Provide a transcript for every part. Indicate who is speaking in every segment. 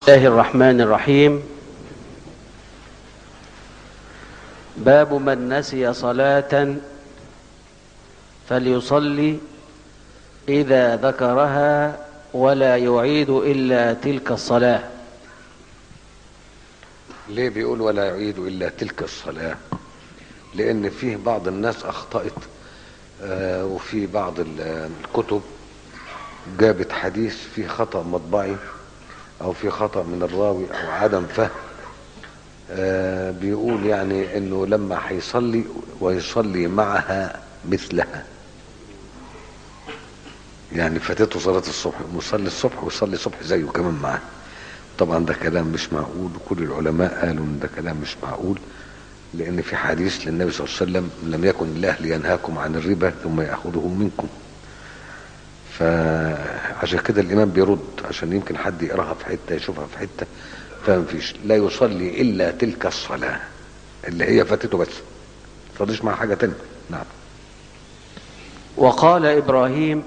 Speaker 1: الله الرحمن الرحيم باب من نسي صلاة فليصلي إذا ذكرها ولا يعيد إلا تلك الصلاة
Speaker 2: ليه بيقول ولا يعيد إلا تلك الصلاة لأن فيه بعض الناس أخطأت آه، وفي بعض ال- الكتب جابت حديث فيه خطأ مطبعي أو في خطأ من الراوي أو عدم فهم آه، بيقول يعني إنه لما هيصلي ويصلي معها مثلها يعني فاتته صلاة الصبح مصلي الصبح ويصلي الصبح زيه كمان معاه طبعا ده كلام مش معقول وكل العلماء قالوا ان ده كلام مش معقول لان في حديث للنبي صلى الله عليه وسلم لم يكن الله لينهاكم عن الربا ثم ياخذه منكم فعشان كده الامام بيرد عشان يمكن حد يقراها في حته يشوفها في حته فما فيش لا يصلي الا تلك الصلاه اللي هي فاتته بس ما تصليش مع حاجه تانية نعم
Speaker 1: وقال إبراهيم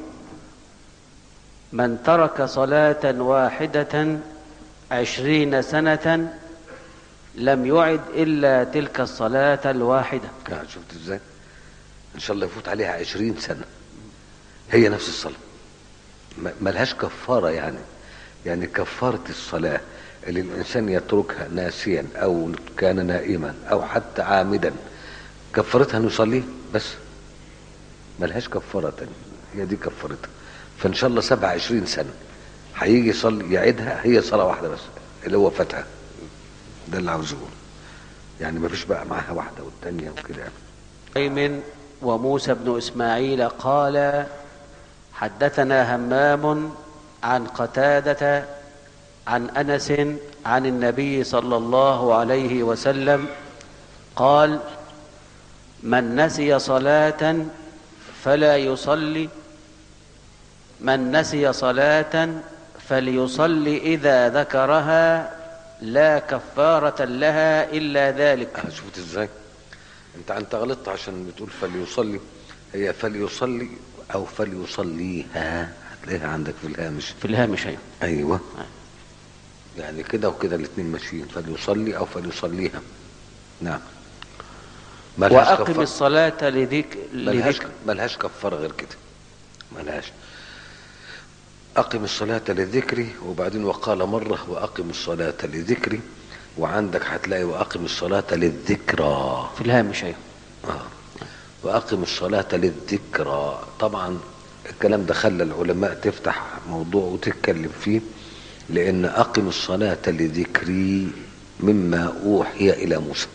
Speaker 1: من ترك صلاة واحدة عشرين سنة لم يعد إلا تلك الصلاة الواحدة
Speaker 2: آه، شفت ازاي ان شاء الله يفوت عليها عشرين سنة هي نفس الصلاة ما- ملهاش كفارة يعني يعني كفارة الصلاة اللي الإنسان يتركها ناسيا أو كان نائما أو حتى عامدا كفارتها أن يصلي بس ملهاش كفارة تانية هي دي كفارتها فإن شاء الله سبع عشرين سنة هيجي يصلي يعيدها هي صلاة واحدة بس اللي هو فاتها ده اللي عاوز يقوله يعني ما فيش بقى معاها واحدة والتانية وكده يعني
Speaker 1: أيمن وموسى بن إسماعيل قال حدثنا همام عن قتادة عن أنس عن النبي صلى الله عليه وسلم قال من نسي صلاة فلا يصلي من نسي صلاة فليصلي إذا ذكرها لا كفارة لها إلا ذلك
Speaker 2: آه، شفت ازاي انت انت غلطت عشان بتقول فليصلي هي فليصلي او فليصليها هتلاقيها عندك في الهامش
Speaker 1: في الهامش أيضا
Speaker 2: ايوه يعني كده وكده الاثنين ماشيين فليصلي او فليصليها نعم ملهاش
Speaker 1: وأقم
Speaker 2: كفارة
Speaker 1: الصلاة لذك...
Speaker 2: ملهاش
Speaker 1: لذكر
Speaker 2: ملهاش كفارة غير كده ملهاش أقم الصلاة لذكري وبعدين وقال مرة وأقم الصلاة لذكري وعندك هتلاقي وأقم الصلاة للذكرى
Speaker 1: في الهامش أيضا
Speaker 2: آه. وأقم الصلاة للذكرى طبعا الكلام ده خلى العلماء تفتح موضوع وتتكلم فيه لأن أقم الصلاة لذكري مما أوحي إلى موسى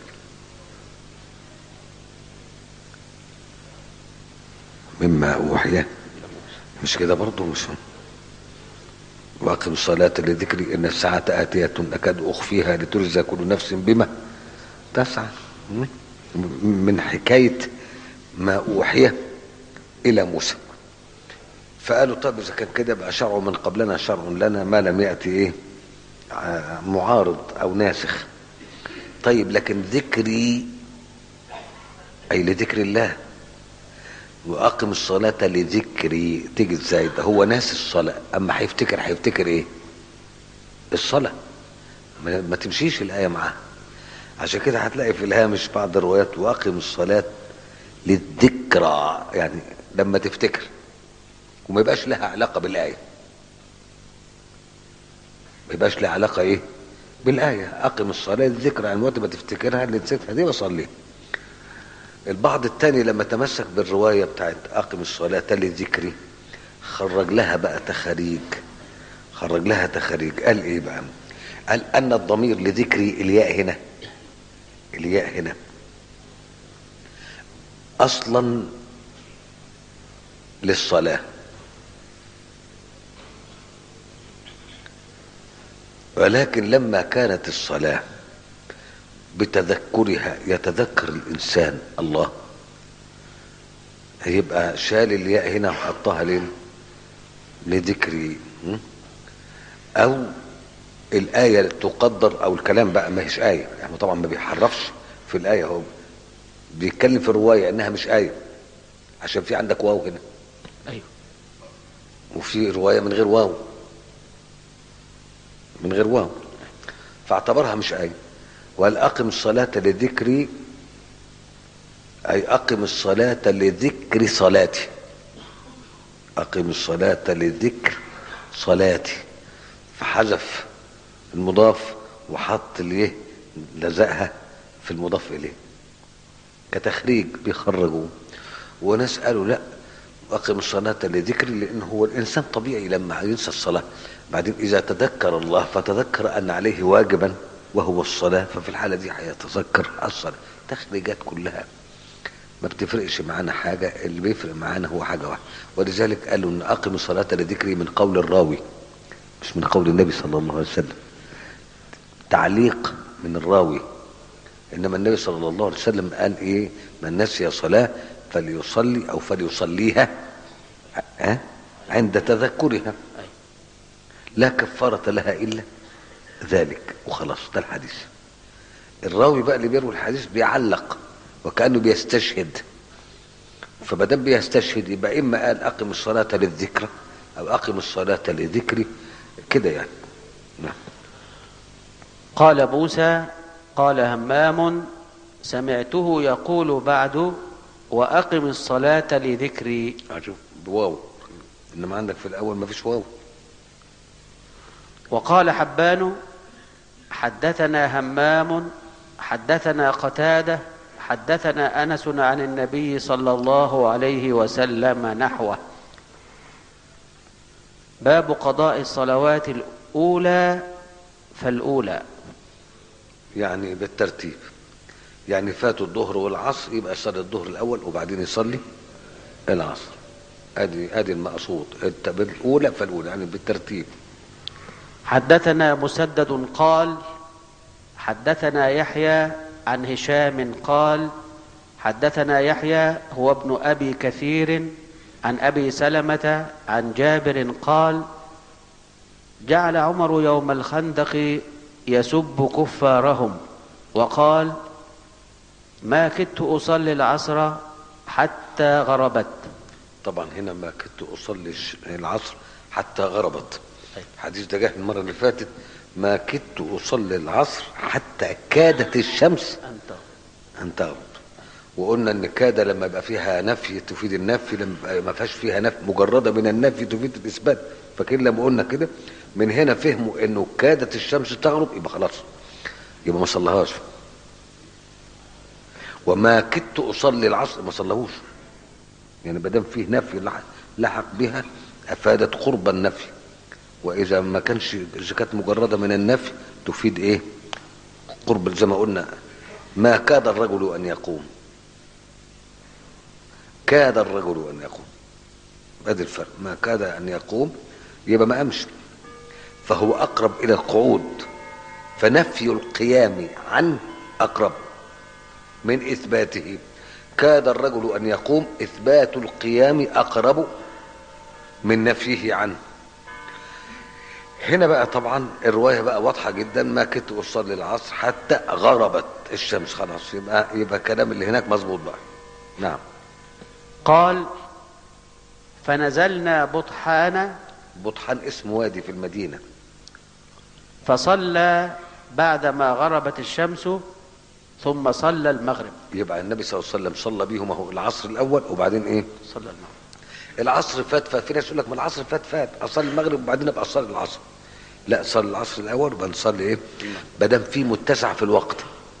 Speaker 2: مما أوحي مش كده برضه مش وأقم الصلاة لذكري إن الساعة آتية أكاد أخفيها لتجزى كل نفس بما تسعى م? من حكاية ما أوحي إلى موسى فقالوا طب إذا كان كده يبقى شرع من قبلنا شرع لنا ما لم يأتي إيه آه، معارض أو ناسخ طيب لكن ذكري أي لذكر الله واقم الصلاه لذكري تيجي ازاي ده هو ناس الصلاه اما هيفتكر هيفتكر ايه الصلاه ما ما تمشيش الايه معاه عشان كده هتلاقي في الهامش بعض الروايات واقم الصلاه للذكرى يعني لما تفتكر وما يبقاش لها علاقه بالايه ما يبقاش لها علاقه ايه بالايه اقم الصلاه للذكرى يعني وقت ما تفتكرها اللي نسيتها دي بصلي البعض التاني لما تمسك بالرواية بتاعت أقم الصلاة لذكري خرج لها بقى تخاريج خرج لها تخاريج قال إيه بقى قال أن الضمير لذكري الياء هنا الياء هنا أصلا للصلاة ولكن لما كانت الصلاه بتذكرها يتذكر الانسان الله هيبقى شال الياء هنا وحطها ليه لذكري م? او الايه تقدر او الكلام بقى ما هيش ايه يعني طبعا ما بيحرفش في الايه هو بيتكلم في الروايه انها مش ايه عشان في عندك واو هنا
Speaker 1: أيوه
Speaker 2: وفي روايه من غير واو من غير واو فاعتبرها مش آية وقال أقم الصلاة لذكري أي أقم الصلاة لذكر صلاتي أقم الصلاة لذكر صلاتي فحذف المضاف وحط الايه لزقها في المضاف إليه كتخريج بيخرجوه وناس قالوا لا أقم الصلاة لذكري لأن هو الإنسان طبيعي لما ينسى الصلاة بعدين إذا تذكر الله فتذكر أن عليه واجبا وهو الصلاة ففي الحالة دي هيتذكر الصلاة تخريجات كلها ما بتفرقش معانا حاجة اللي بيفرق معانا هو حاجة واحدة ولذلك قالوا ان اقم الصلاة لذكري من قول الراوي مش من قول النبي صلى الله عليه وسلم تعليق من الراوي انما النبي صلى الله عليه وسلم قال ايه من نسي صلاة فليصلي او فليصليها ها عند تذكرها لا كفارة لها الا ذلك وخلاص ده الحديث الراوي بقى اللي بيروي الحديث بيعلق وكأنه بيستشهد فما دام بيستشهد يبقى اما قال اقم الصلاه للذكرى او اقم الصلاه لذكري كده يعني نعم
Speaker 1: قال موسى قال همام سمعته يقول بعد وأقم الصلاة لذكري
Speaker 2: اشوف بواو انما عندك في الاول ما فيش واو
Speaker 1: وقال حبان حدثنا همام حدثنا قتاده حدثنا انس عن النبي صلى الله عليه وسلم نحوه باب قضاء الصلوات الاولى فالاولى
Speaker 2: يعني بالترتيب يعني فاتوا الظهر والعصر يبقى يصلي الظهر الاول وبعدين يصلي العصر ادي ادي المقصود الت- بالاولى فالاولى يعني بالترتيب
Speaker 1: حدثنا مسدد قال حدثنا يحيى عن هشام قال حدثنا يحيى هو ابن ابي كثير عن ابي سلمه عن جابر قال جعل عمر يوم الخندق يسب كفارهم وقال ما كدت اصلي العصر حتى غربت
Speaker 2: طبعا هنا ما كنت اصلي الش- العصر حتى غربت الحديث ده جه المره اللي فاتت ما كدت اصلي العصر حتى كادت الشمس
Speaker 1: انت
Speaker 2: ان تغرب وقلنا ان كاد لما يبقى فيها نفي تفيد النفي لما يبقى ما فيهاش فيها نفي مجرده من النفي تفيد الاثبات فاكرين لما قلنا كده من هنا فهموا انه كادت الشمس تغرب يبقى خلاص يبقى ما صلىهاش وما كدت اصلي العصر ما صلىهوش يعني ما دام فيه نفي لح- لحق بها افادت قرب النفي واذا ما كانش اذا كانت مجرده من النفي تفيد ايه قرب زي ما قلنا ما كاد الرجل ان يقوم كاد الرجل ان يقوم ادي الفرق ما كاد ان يقوم يبقى ما قامش فهو اقرب الى القعود فنفي القيام عنه اقرب من اثباته كاد الرجل ان يقوم اثبات القيام اقرب من نفيه عنه هنا بقى طبعا الروايه بقى واضحه جدا ما كنت اصلي العصر حتى غربت الشمس خلاص يبقى يبقى الكلام اللي هناك مظبوط بقى نعم
Speaker 1: قال فنزلنا بطحان
Speaker 2: بطحان اسم وادي في المدينه
Speaker 1: فصلى بعدما غربت الشمس ثم صلى المغرب
Speaker 2: يبقى النبي صلى الله عليه وسلم صلى بيهم اهو العصر الاول وبعدين ايه
Speaker 1: صلى المغرب
Speaker 2: العصر فات ففي ناس يقول لك ما العصر فات فات اصلي المغرب وبعدين ابقى اصلي العصر لا صلي العصر الاول وبعدين نصلي ايه ما دام في متسع في الوقت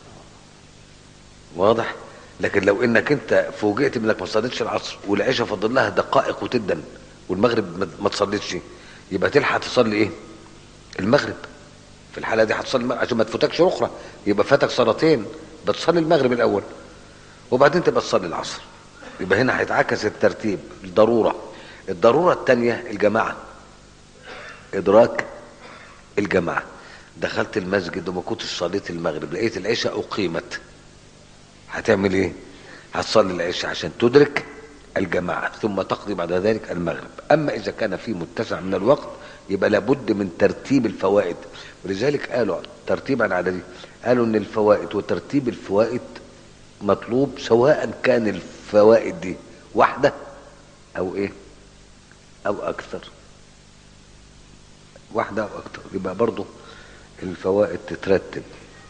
Speaker 2: واضح لكن لو انك انت فوجئت بانك ما صليتش العصر والعشاء فاضل لها دقائق وتدا والمغرب ما- ما تصليتش يبقى تلحق تصلي ايه المغرب في الحاله دي هتصلي المغرب عشان ما تفوتكش اخرى يبقى فاتك صلاتين بتصلي المغرب الاول وبعدين تبقى تصلي العصر يبقى هنا هيتعكس الترتيب الضروره الضروره الثانيه الجماعه ادراك الجماعه دخلت المسجد وما كنتش صليت المغرب لقيت العشاء اقيمت هتعمل ايه هتصلي العشاء عشان تدرك الجماعة ثم تقضي بعد ذلك المغرب أما إذا كان في متسع من الوقت يبقى لابد من ترتيب الفوائد ولذلك قالوا ترتيبا على دي قالوا ان الفوائد وترتيب الفوائد مطلوب سواء كان الفوائد دي واحدة او ايه او اكثر واحدة او اكثر يبقى برضو الفوائد تترتب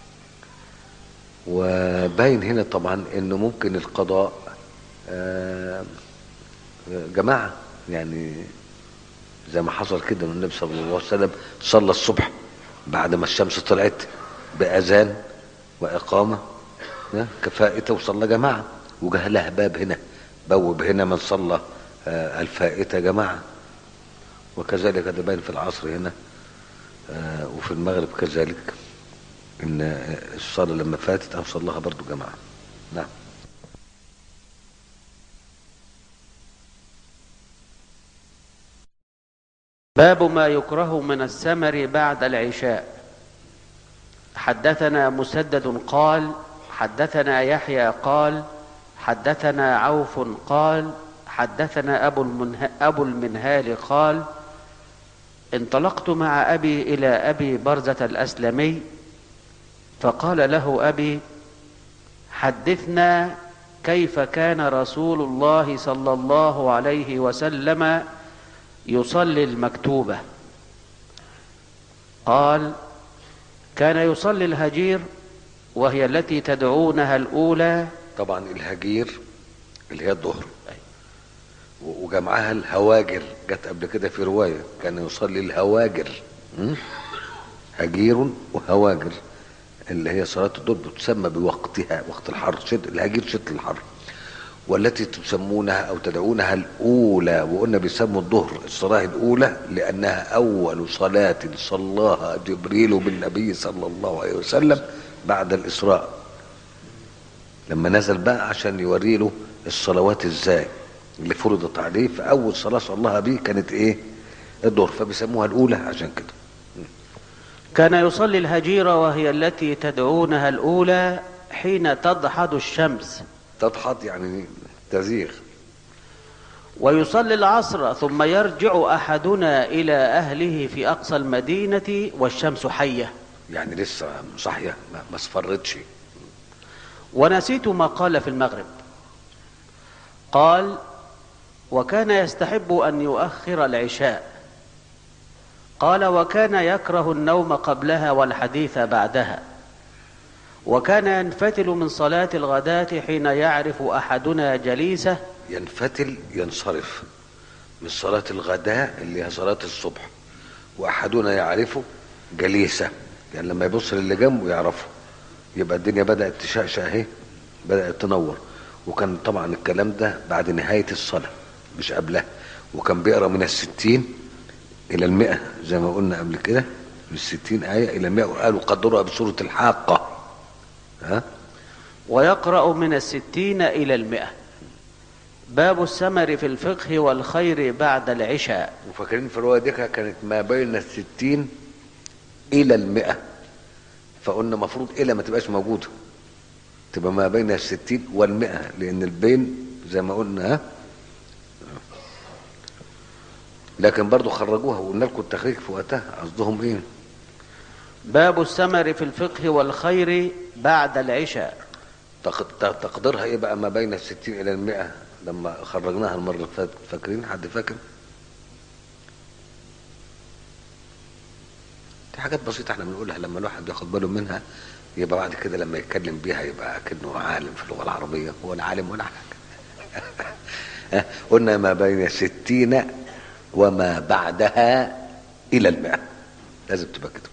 Speaker 2: وباين هنا طبعا انه ممكن القضاء آه، جماعة يعني زي ما حصل كده ان النبي صلى الله عليه وسلم صلى الصبح بعد ما الشمس طلعت بأذان وإقامة ها، كفائتة وصلى جماعة وجه لها باب هنا بوب هنا من صلى آه، الفائتة جماعة وكذلك هذا باين في العصر هنا آه، وفي المغرب كذلك ان آه، الصلاة لما فاتت أو صلاها برضو جماعة نعم
Speaker 1: باب ما يكره من السمر بعد العشاء حدثنا مسدد قال حدثنا يحيى قال حدثنا عوف قال حدثنا أبو, المنه... أبو المنهال قال انطلقت مع أبي إلى أبي برزة الأسلمي فقال له أبي حدثنا كيف كان رسول الله صلى الله عليه وسلم يصلي المكتوبة قال كان يصلي الهجير وهي التي تدعونها الأولى
Speaker 2: طبعا الهجير اللي هي الظهر و- وجمعها الهواجر جت قبل كده في رواية كان يصلي الهواجر م? هجير وهواجر اللي هي صلاة الظهر بتسمى بوقتها وقت الحر شد الهجير شد الحر والتي تسمونها او تدعونها الاولى وقلنا بيسموا الظهر الصلاه الاولى لانها اول صلاه صلاها جبريل بالنبي صلى الله عليه وسلم بعد الاسراء لما نزل بقى عشان يوري له الصلوات ازاي اللي فرضت عليه فاول صلاه صلاها بيه كانت ايه الظهر فبيسموها الاولى عشان كده
Speaker 1: كان يصلي الهجير وهي التي تدعونها الأولى حين تضحض الشمس
Speaker 2: تضحط يعني تزيغ
Speaker 1: ويصلي العصر ثم يرجع أحدنا إلى أهله في أقصى المدينة والشمس حية
Speaker 2: يعني لسه صاحيه ما ما اصفرتش
Speaker 1: ونسيت ما قال في المغرب قال وكان يستحب أن يؤخر العشاء قال وكان يكره النوم قبلها والحديث بعدها وكان ينفتل من صلاة الغداة حين يعرف أحدنا جليسه
Speaker 2: ينفتل ينصرف من صلاة الغداء اللي هي صلاة الصبح وأحدنا يعرفه جليسة يعني لما يبص للي جنبه يعرفه يبقى الدنيا بدأت تشقشق اهي بدأت تنور وكان طبعا الكلام ده بعد نهاية الصلاة مش قبلها وكان بيقرأ من الستين إلى المئة زي ما قلنا قبل كده من الستين آية إلى المئة وقالوا قدرها بسورة الحاقة ها
Speaker 1: ويقرأ من الستين إلى المئة باب السمر في الفقه والخير بعد العشاء
Speaker 2: وفاكرين في الرواية دي كانت ما بين الستين إلى المئة فقلنا مفروض إلى ما تبقاش موجودة تبقى ما بين الستين والمئة لأن البين زي ما قلنا ها لكن برضو خرجوها وقلنا لكم التخريج في وقتها قصدهم ايه
Speaker 1: باب السمر في الفقه والخير بعد العشاء
Speaker 2: تق- ت- تقديرها ايه بقى ما بين الستين الى المئة لما خرجناها المرة اللي فاتت فاكرين حد فاكر دي حاجات بسيطة احنا بنقولها لما الواحد بياخد باله منها يبقى بعد كده لما يتكلم بيها يبقى كأنه عالم في اللغة العربية هو لا عالم ولا حاجة ها؟ قلنا ما بين ستين وما بعدها إلى المئة لازم تبقى كده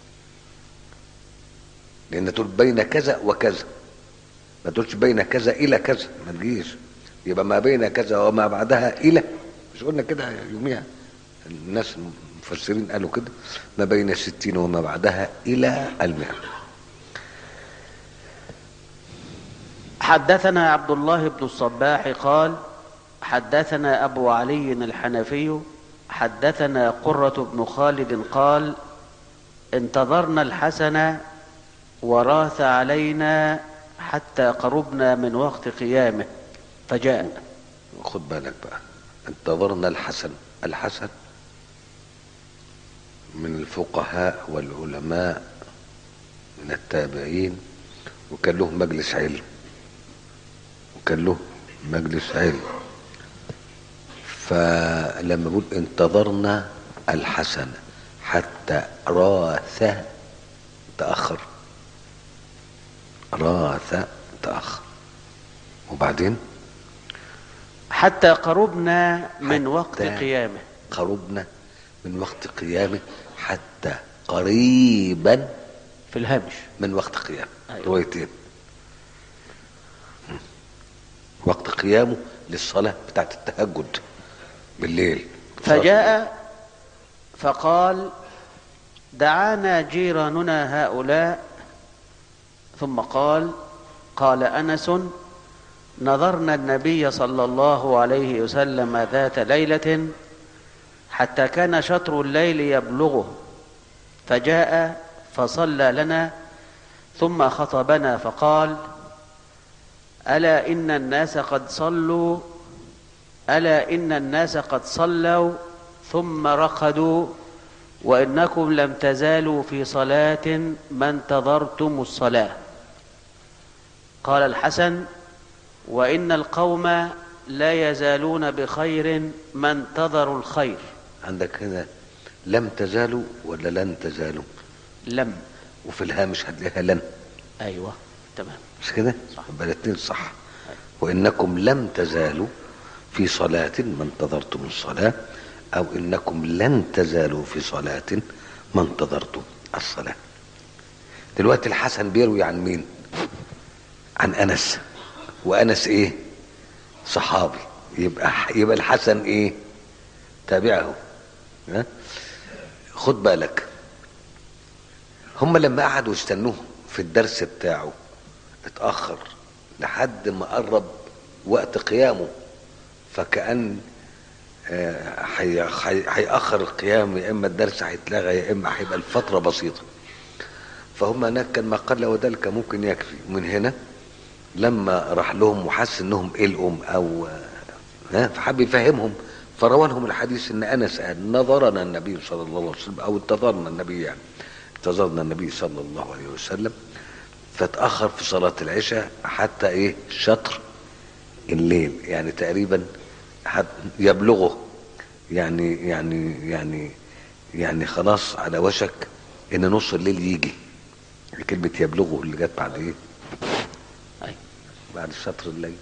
Speaker 2: لأن تقول بين كذا وكذا ما تقولش بين كذا إلى كذا ما تجيش يبقى ما بين كذا وما بعدها إلى مش قلنا كده يوميها الناس المفسرين قالوا كده ما بين الستين وما بعدها إلى المئة
Speaker 1: حدثنا عبد الله بن الصباح قال حدثنا أبو علي الحنفي حدثنا قرة بن خالد قال انتظرنا الحسن وراث علينا حتى قربنا من وقت قيامه فجاء
Speaker 2: خد بالك بقى انتظرنا الحسن الحسن من الفقهاء والعلماء من التابعين وكان له مجلس علم وكان له مجلس علم فلما بقول انتظرنا الحسن حتى راث تأخر راث تأخر وبعدين
Speaker 1: حتى قربنا من
Speaker 2: حتى
Speaker 1: وقت قيامه
Speaker 2: قربنا من وقت قيامه حتى قريبا
Speaker 1: في الهامش
Speaker 2: من وقت قيامه
Speaker 1: أيوة.
Speaker 2: روايتين وقت قيامه للصلاة بتاعت التهجد بالليل
Speaker 1: فجاء فقال دعانا جيراننا هؤلاء ثم قال قال انس نظرنا النبي صلى الله عليه وسلم ذات ليله حتى كان شطر الليل يبلغه فجاء فصلى لنا ثم خطبنا فقال الا ان الناس قد صلوا الا ان الناس قد صلوا ثم رقدوا وانكم لم تزالوا في صلاه ما انتظرتم الصلاه قال الحسن وان القوم لا يزالون بخير ما انتظروا الخير
Speaker 2: عندك هنا لم تزالوا ولا لن تزالوا
Speaker 1: لم
Speaker 2: وفي الهامش هتلاقيها لن
Speaker 1: ايوه تمام
Speaker 2: مش كده
Speaker 1: صح.
Speaker 2: يبقى الاثنين صح وانكم لم تزالوا في صلاة ما انتظرتم الصلاة او انكم لن تزالوا في صلاة ما انتظرتم الصلاة دلوقتي الحسن بيروي عن مين عن انس وانس ايه صحابي يبقى يبقى الحسن ايه تابعه ها؟ خد بالك هم لما قعدوا يستنوه في الدرس بتاعه اتأخر لحد ما قرب وقت قيامه فكأن آه، هي- هي- هيأخر القيام يا إما الدرس هيتلغى يا إما هيبقى الفترة بسيطة فهم هناك كان ما قل وذلك ممكن يكفي من هنا لما راح لهم وحس انهم قلقهم او ها فحب يفهمهم فروى لهم الحديث ان انس قال نظرنا النبي صلى الله عليه وسلم او انتظرنا النبي يعني انتظرنا النبي صلى الله عليه وسلم فتاخر في صلاه العشاء حتى ايه شطر الليل يعني تقريبا حت يبلغه يعني يعني يعني يعني خلاص على وشك ان نص الليل يجي كلمه يبلغه اللي جت بعد ايه
Speaker 1: أيوة.
Speaker 2: بعد شطر الليل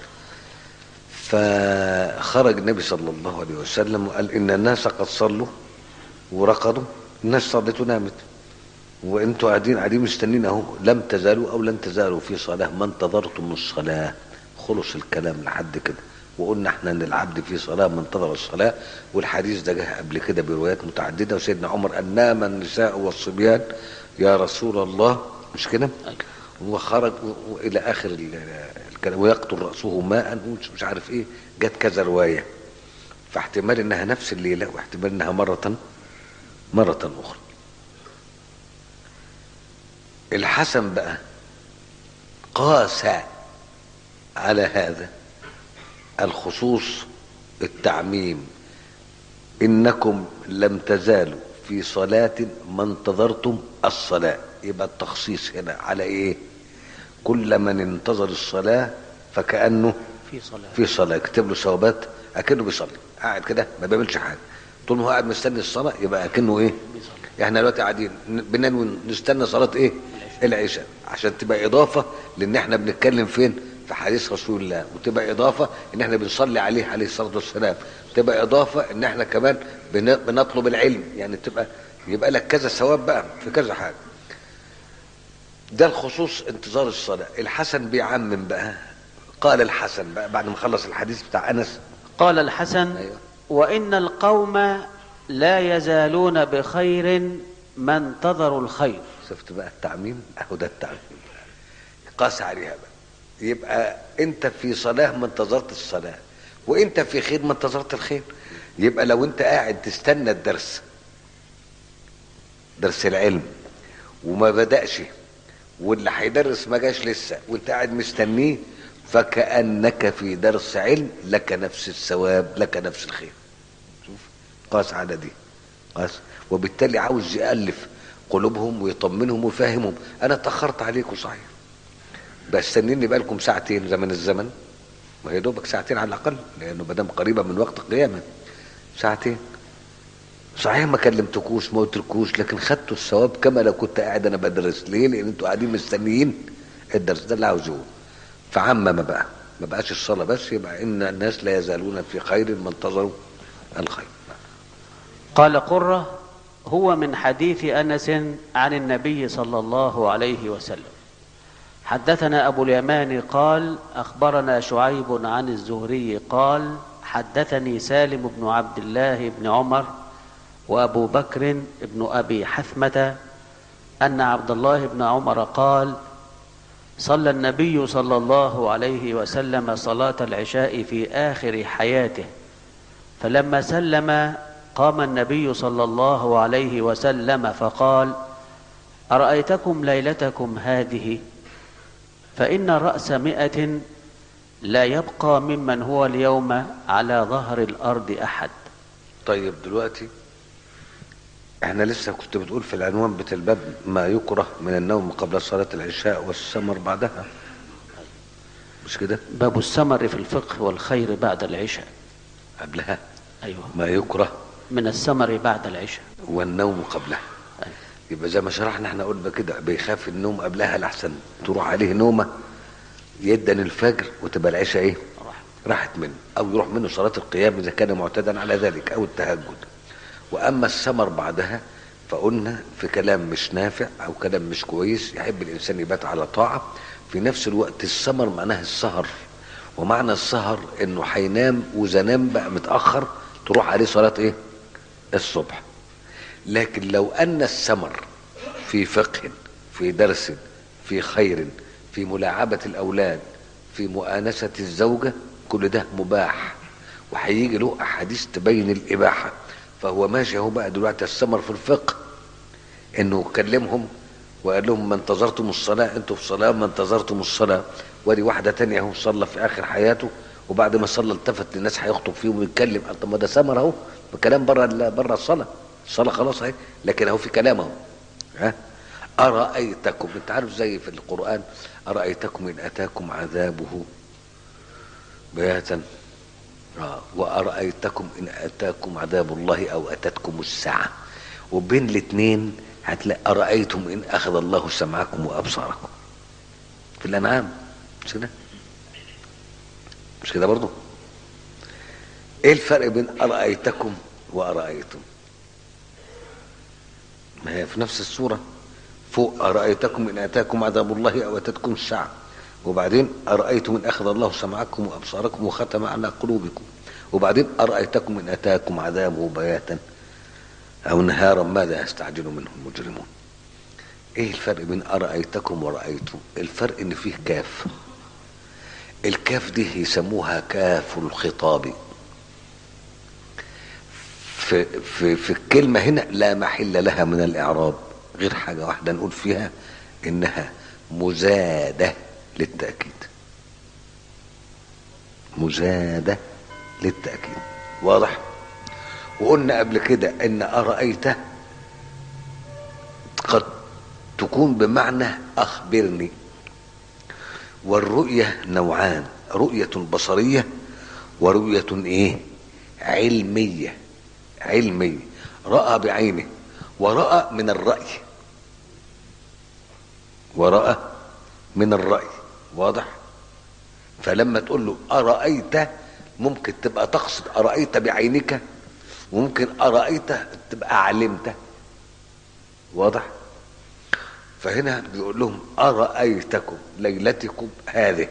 Speaker 2: فخرج النبي صلى الله عليه وسلم وقال ان الناس قد صلوا ورقدوا الناس صلت ونامت وانتوا قاعدين قاعدين مستنين اهو لم تزالوا او لن تزالوا في صلاه ما انتظرتم الصلاه خلص الكلام لحد كده وقلنا احنا ان العبد في صلاه ما انتظر الصلاه والحديث ده جه قبل كده بروايات متعدده وسيدنا عمر ان نام النساء والصبيان يا رسول الله مش كده؟
Speaker 1: أيوة.
Speaker 2: وخرج و- والى اخر ال- الكلام ويقتل راسه ماء ومش- مش عارف ايه جت كذا روايه فاحتمال انها نفس الليله واحتمال انها مره مره اخرى الحسن بقى قاس على هذا الخصوص التعميم انكم لم تزالوا في صلاة ما انتظرتم الصلاة يبقى التخصيص هنا على ايه كل من انتظر الصلاة فكأنه
Speaker 1: في صلاه
Speaker 2: في صلاة يكتب له ثوابات اكنه بيصلي قاعد كده ما بيعملش حاجة طول ما هو قاعد مستني الصلاة يبقى اكنه ايه
Speaker 1: بيصلي.
Speaker 2: احنا دلوقتي قاعدين ن- بننوي نستنى صلاة ايه العشاء عشان تبقى اضافة لان احنا بنتكلم فين في حديث رسول الله وتبقى اضافة ان احنا بنصلي عليه عليه الصلاة والسلام تبقى اضافة ان احنا كمان بن- بنطلب العلم يعني تبقى يبقى لك كذا ثواب بقى في كذا حاجة ده الخصوص انتظار الصلاة الحسن بيعمم بقى قال الحسن بقى بعد ما خلص الحديث بتاع انس
Speaker 1: قال الحسن
Speaker 2: أيوة.
Speaker 1: وان القوم لا يزالون بخير ما انتظروا الخير
Speaker 2: شفت بقى التعميم اهو ده التعميم قاس عليها بقى يبقى انت في صلاه ما انتظرت الصلاه وانت في خير ما انتظرت الخير يبقى لو انت قاعد تستنى الدرس درس العلم وما بدأش واللي هيدرس ما جاش لسه وانت قاعد مستنيه فكأنك في درس علم لك نفس الثواب لك نفس الخير شوف قاس على دي قاس وبالتالي عاوز يألف قلوبهم ويطمنهم ويفهمهم انا اتأخرت عليكم صحيح بس استنيني بقالكم ساعتين زمن الزمن ما هي دوبك ساعتين على الاقل لانه ما دام قريبه من وقت القيامه ساعتين صحيح ما كلمتكوش ما قلتلكوش لكن خدتوا الثواب كما لو كنت قاعد انا بدرس ليه لان انتوا قاعدين مستنيين الدرس ده اللي عاوزوه فعمم بقى ما بقاش الصلاه بس يبقى ان الناس لا يزالون في خير ما انتظروا الخير
Speaker 1: قال قرة هو من حديث أنس عن النبي صلى الله عليه وسلم حدثنا أبو اليمان قال أخبرنا شعيب عن الزهري قال حدثني سالم بن عبد الله بن عمر وأبو بكر بن أبي حثمة أن عبد الله بن عمر قال صلى النبي صلى الله عليه وسلم صلاة العشاء في آخر حياته فلما سلم قام النبي صلى الله عليه وسلم فقال أرأيتكم ليلتكم هذه فإن رأس مئة لا يبقى ممن هو اليوم على ظهر الأرض أحد
Speaker 2: طيب دلوقتي احنا لسه كنت بتقول في العنوان بتاع الباب ما يكره من النوم قبل صلاة العشاء والسمر بعدها مش كده
Speaker 1: باب السمر في الفقه والخير بعد العشاء
Speaker 2: قبلها
Speaker 1: أيوه
Speaker 2: ما يكره
Speaker 1: من السمر بعد العشاء
Speaker 2: والنوم قبلها
Speaker 1: أيوه.
Speaker 2: يبقى زي ما شرحنا احنا قلنا كده بيخاف النوم قبلها لحسن تروح عليه نومه يدن الفجر وتبقى العشاء ايه
Speaker 1: راح.
Speaker 2: راحت منه او يروح منه صلاه القيام اذا كان معتادا على ذلك او التهجد واما السمر بعدها فقلنا في كلام مش نافع او كلام مش كويس يحب الانسان يبات على طاعه في نفس الوقت السمر معناها السهر ومعنى السهر انه هينام واذا نام بقى متاخر تروح عليه صلاه ايه الصبح لكن لو ان السمر في فقه في درس في خير في ملاعبه الاولاد في مؤانسه الزوجه كل ده مباح وهيجي له احاديث تبين الاباحه فهو ماشي اهو بقى دلوقتي السمر في الفقه انه كلمهم وقال لهم ما انتظرتم الصلاه انتوا في صلاه ما انتظرتم الصلاه ودي واحده تانية اهو صلى في اخر حياته وبعد ما صلى التفت للناس هيخطب فيهم ويتكلم قال طب ما ده سمر اهو كلام بره بره الصلاه الصلاه خلاص اهي لكن اهو في كلام اهو ها ارايتكم انت عارف زي في القران ارايتكم ان اتاكم عذابه بياتا آه. وأرأيتكم إن أتاكم عذاب الله أو أتتكم الساعة وبين الاثنين هتلاقي أرأيتم إن أخذ الله سمعكم وأبصاركم في الأنعام مش كده؟ مش كده برضه؟ إيه الفرق بين أرأيتكم وأرأيتم؟ ما هي في نفس السورة فوق أرأيتكم إن أتاكم عذاب الله أو أتتكم الساعة وبعدين أرأيتم إن أخذ الله سمعكم وأبصاركم وختم على قلوبكم وبعدين أرأيتكم إن أتاكم عذابه بياتا أو نهارا ماذا يستعجل منه المجرمون إيه الفرق بين أرأيتكم ورأيتم الفرق إن فيه كاف الكاف دي يسموها كاف الخطاب في, في, في الكلمة هنا لا محل لها من الإعراب غير حاجة واحدة نقول فيها إنها مزادة للتأكيد مزادة للتأكيد واضح وقلنا قبل كده ان أرأيت قد تكون بمعنى أخبرني والرؤية نوعان رؤية بصرية ورؤية ايه علمية علمية رأى بعينه ورأى من الرأي ورأى من الرأي واضح فلما تقول له أرأيت ممكن تبقى تقصد أرأيت بعينك وممكن أرأيت تبقى علمت واضح فهنا بيقول لهم أرأيتكم ليلتكم هذه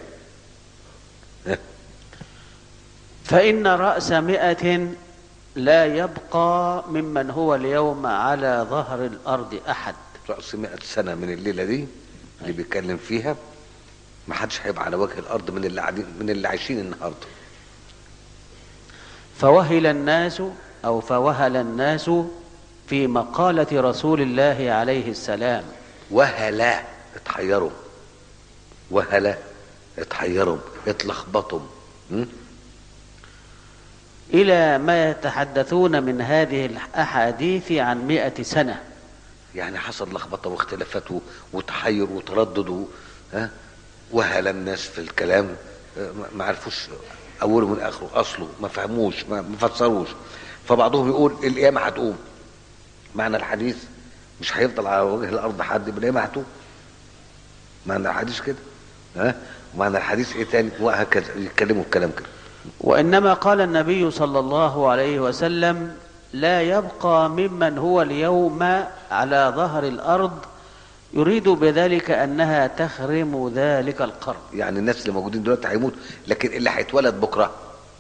Speaker 1: فإن رأس مئة لا يبقى ممن هو اليوم على ظهر الأرض أحد
Speaker 2: رأس مئة سنة من الليلة دي اللي بيتكلم فيها ما حدش هيبقى على وجه الأرض من اللي قاعدين من اللي عايشين النهارده
Speaker 1: فوهل الناس أو فوهل الناس في مقالة رسول الله عليه السلام
Speaker 2: وهلا اتحيروا وهلا اتحيروا اتلخبطوا م?
Speaker 1: إلى ما يتحدثون من هذه الأحاديث عن مئة سنة
Speaker 2: يعني حصل لخبطه واختلافات و- وتحير وتردد و- ها وهل الناس في الكلام آه، ما- ما عرفوش اوله من اخره اصله ما فهموش ما ما فسروش فبعضهم يقول القيامه هتقوم معنى الحديث مش هيفضل على وجه الارض حد بلاقيه محتوم معنى الحديث كده ها ومعنى الحديث ايه تاني وهكذا يتكلموا الكلام كده
Speaker 1: وإنما قال النبي صلى الله عليه وسلم لا يبقى ممن هو اليوم على ظهر الأرض يريد بذلك أنها تخرم ذلك القرن
Speaker 2: يعني الناس اللي موجودين دلوقتي هيموت لكن اللي هيتولد بكره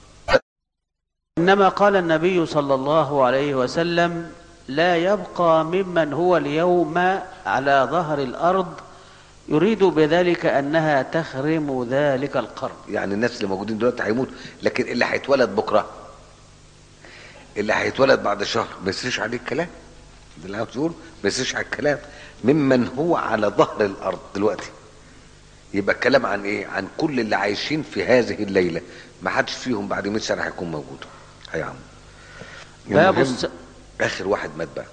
Speaker 1: إنما قال النبي صلى الله عليه وسلم لا يبقى ممن هو اليوم على ظهر الأرض يريد بذلك أنها تخرم ذلك القرن
Speaker 2: يعني الناس اللي موجودين دلوقتي هيموت لكن اللي هيتولد بكره اللي هيتولد بعد شهر ما يسريش عليه الكلام ده اللي عاوز يقول ما يسريش على الكلام ممن هو على ظهر الارض دلوقتي يبقى الكلام عن ايه عن كل اللي عايشين في هذه الليله ما حدش فيهم بعد 100 سنه هيكون موجود يا عم
Speaker 1: باب
Speaker 2: المهم،
Speaker 1: الس...
Speaker 2: اخر واحد مات بقى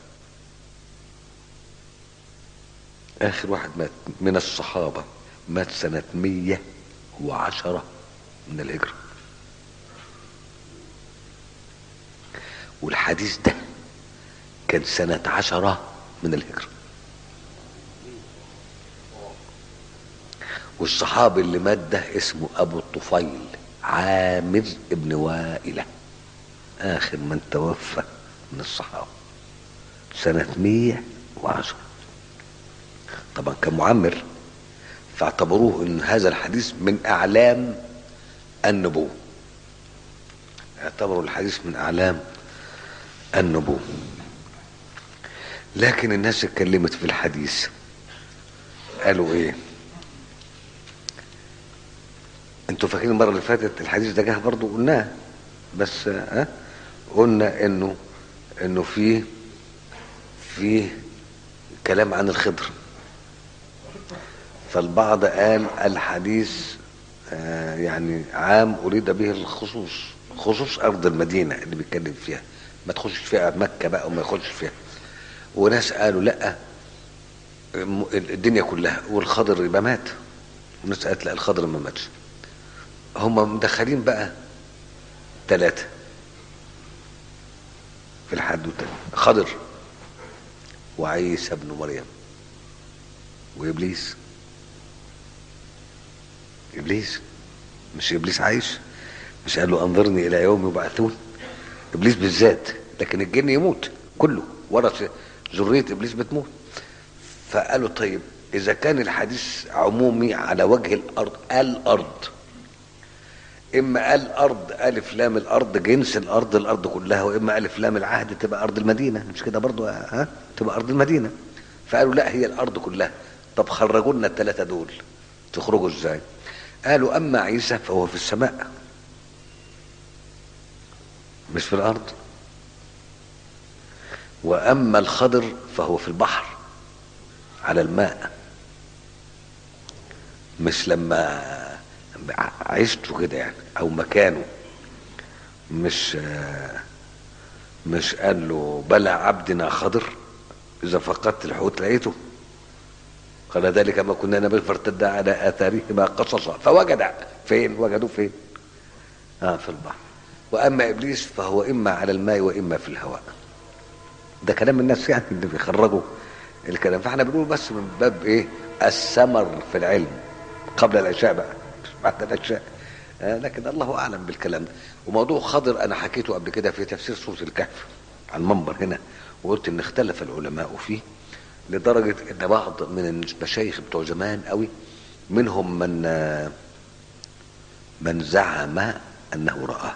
Speaker 2: اخر واحد مات من الصحابه مات سنه 110 من الهجره والحديث ده كان سنة عشرة من الهجرة والصحابي اللي مات ده اسمه أبو الطفيل عامر ابن وائلة آخر من توفى من الصحابة سنة مية وعشرة طبعا كان معمر فاعتبروه ان هذا الحديث من اعلام النبوة اعتبروا الحديث من اعلام النبوة لكن الناس اتكلمت في الحديث قالوا ايه انتوا فاكرين المره اللي فاتت الحديث ده جه برضه قلناه بس ها أه؟ قلنا انه انه فيه فيه كلام عن الخضر فالبعض قال الحديث آه يعني عام اريد به الخصوص خصوص ارض المدينه اللي بيتكلم فيها ما تخشش فيها مكه بقى وما يخش فيها وناس قالوا لا م- الدنيا كلها والخضر يبقى مات وناس قالت لا الخضر ما ماتش هم مدخلين بقى ثلاثة في الحدوتة خضر وعيسى ابن مريم وإبليس إبليس مش إبليس عايش مش قال له أنظرني إلى يوم يبعثون إبليس بالذات لكن الجن يموت كله ورث ذرية إبليس بتموت فقالوا طيب إذا كان الحديث عمومي على وجه الأرض الأرض إما الأرض ألف لام الأرض جنس الأرض الأرض كلها وإما ألف لام العهد تبقى أرض المدينة مش كده برضو ها تبقى أرض المدينة فقالوا لا هي الأرض كلها طب خرجوا لنا الثلاثة دول تخرجوا إزاي قالوا أما عيسى فهو في السماء مش في الأرض وأما الخضر فهو في البحر على الماء مش لما عشته كده يعني او مكانه مش مش قال له بلى عبدنا خضر اذا فقدت الحوت لقيته قال ذلك ما كنا نبغي فارتد على اثارهما قصصا فوجد فين وجدوا فين اه في البحر واما ابليس فهو اما على الماء واما في الهواء ده كلام الناس يعني اللي بيخرجوا الكلام فاحنا بنقول بس من باب ايه الثمر في العلم قبل العشاء بقى مش بعد العشاء آه لكن الله اعلم بالكلام ده وموضوع خضر انا حكيته قبل كده في تفسير سوره الكهف على المنبر هنا وقلت ان اختلف العلماء فيه لدرجه ان بعض من المشايخ بتوع زمان قوي منهم من آه من زعم انه رآه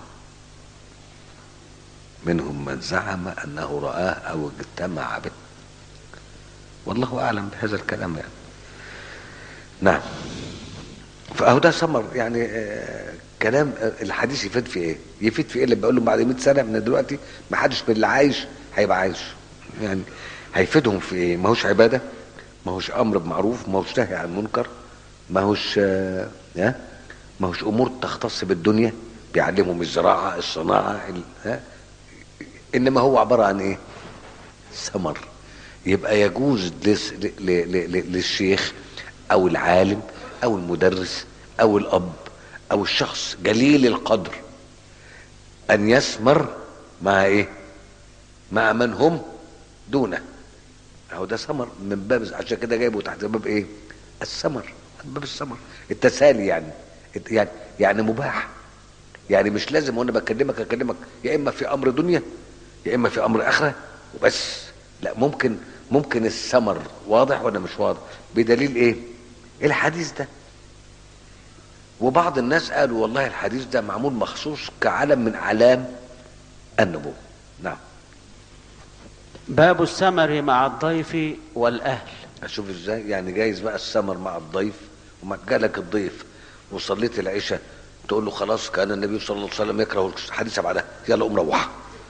Speaker 2: منهم من زعم انه رآه او اجتمع به والله اعلم بهذا الكلام يعني نعم فاهو ده ثمر يعني آه كلام آه الحديث يفيد في ايه؟ يفيد في ايه اللي بقول لهم بعد 100 سنه من دلوقتي ما حدش من اللي عايش هيبقى عايش يعني هيفيدهم في ايه؟ ما هوش عباده ما هوش امر بمعروف ما هوش نهي عن منكر ما هوش آه ما هوش امور تختص بالدنيا بيعلمهم الزراعه الصناعه ها انما هو عباره عن ايه؟ ثمر يبقى يجوز لس للشيخ او العالم او المدرس او الاب او الشخص جليل القدر ان يثمر مع ايه مع من هم دونه اهو ده ثمر من باب عشان كده جايبه تحت باب ايه الثمر باب الثمر التسالي يعني يعني يعني مباح يعني مش لازم وانا بكلمك اكلمك يا اما في امر دنيا يا اما في امر اخره وبس لا ممكن ممكن الثمر واضح ولا مش واضح بدليل ايه الحديث ده وبعض الناس قالوا والله الحديث ده معمول مخصوص كعلم من اعلام النبوه نعم
Speaker 1: باب السمر مع الضيف والأهل
Speaker 2: اشوف ازاي يعني جايز بقى السمر مع الضيف وما جالك الضيف وصليت العشاء تقول له خلاص كان النبي صلى الله عليه وسلم يكره الحديث بعدها يلا قوم روح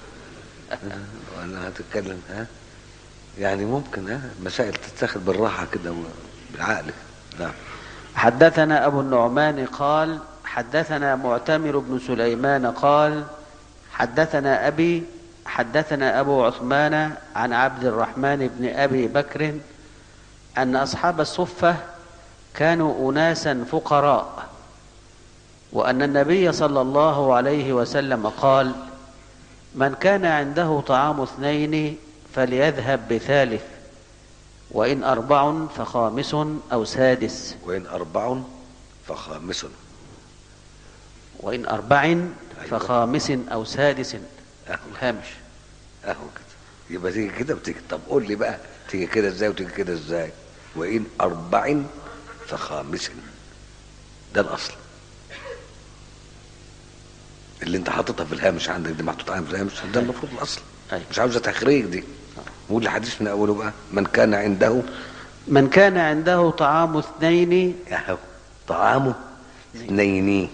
Speaker 2: ولا هتتكلم ها يعني ممكن ها مسائل تتاخد بالراحه كده بالعقل نعم
Speaker 1: حدثنا أبو النعمان قال حدثنا معتمر بن سليمان قال حدثنا أبي حدثنا أبو عثمان عن عبد الرحمن بن أبي بكر أن أصحاب الصفة كانوا أناسا فقراء وأن النبي صلى الله عليه وسلم قال من كان عنده طعام اثنين فليذهب بثالث وإن أربع فخامس أو سادس
Speaker 2: وان اربع فخامس
Speaker 1: وإن أربع فخامس أو سادس الهامش
Speaker 2: اهو كده يبقى تيجي كده وتيجي طب قول لي بقى تيجي كده ازاي وتيجي كده ازاي وان اربع فخامس ده الاصل اللي انت حاططها في الهامش عندك دي محطوطه عندك في الهامش ده المفروض الاصل
Speaker 1: أيوة.
Speaker 2: مش عاوزه تخريج دي قول الحديث من اوله بقى من كان عنده
Speaker 1: من كان عنده طعام اثنين
Speaker 2: اهو طعامه اثنين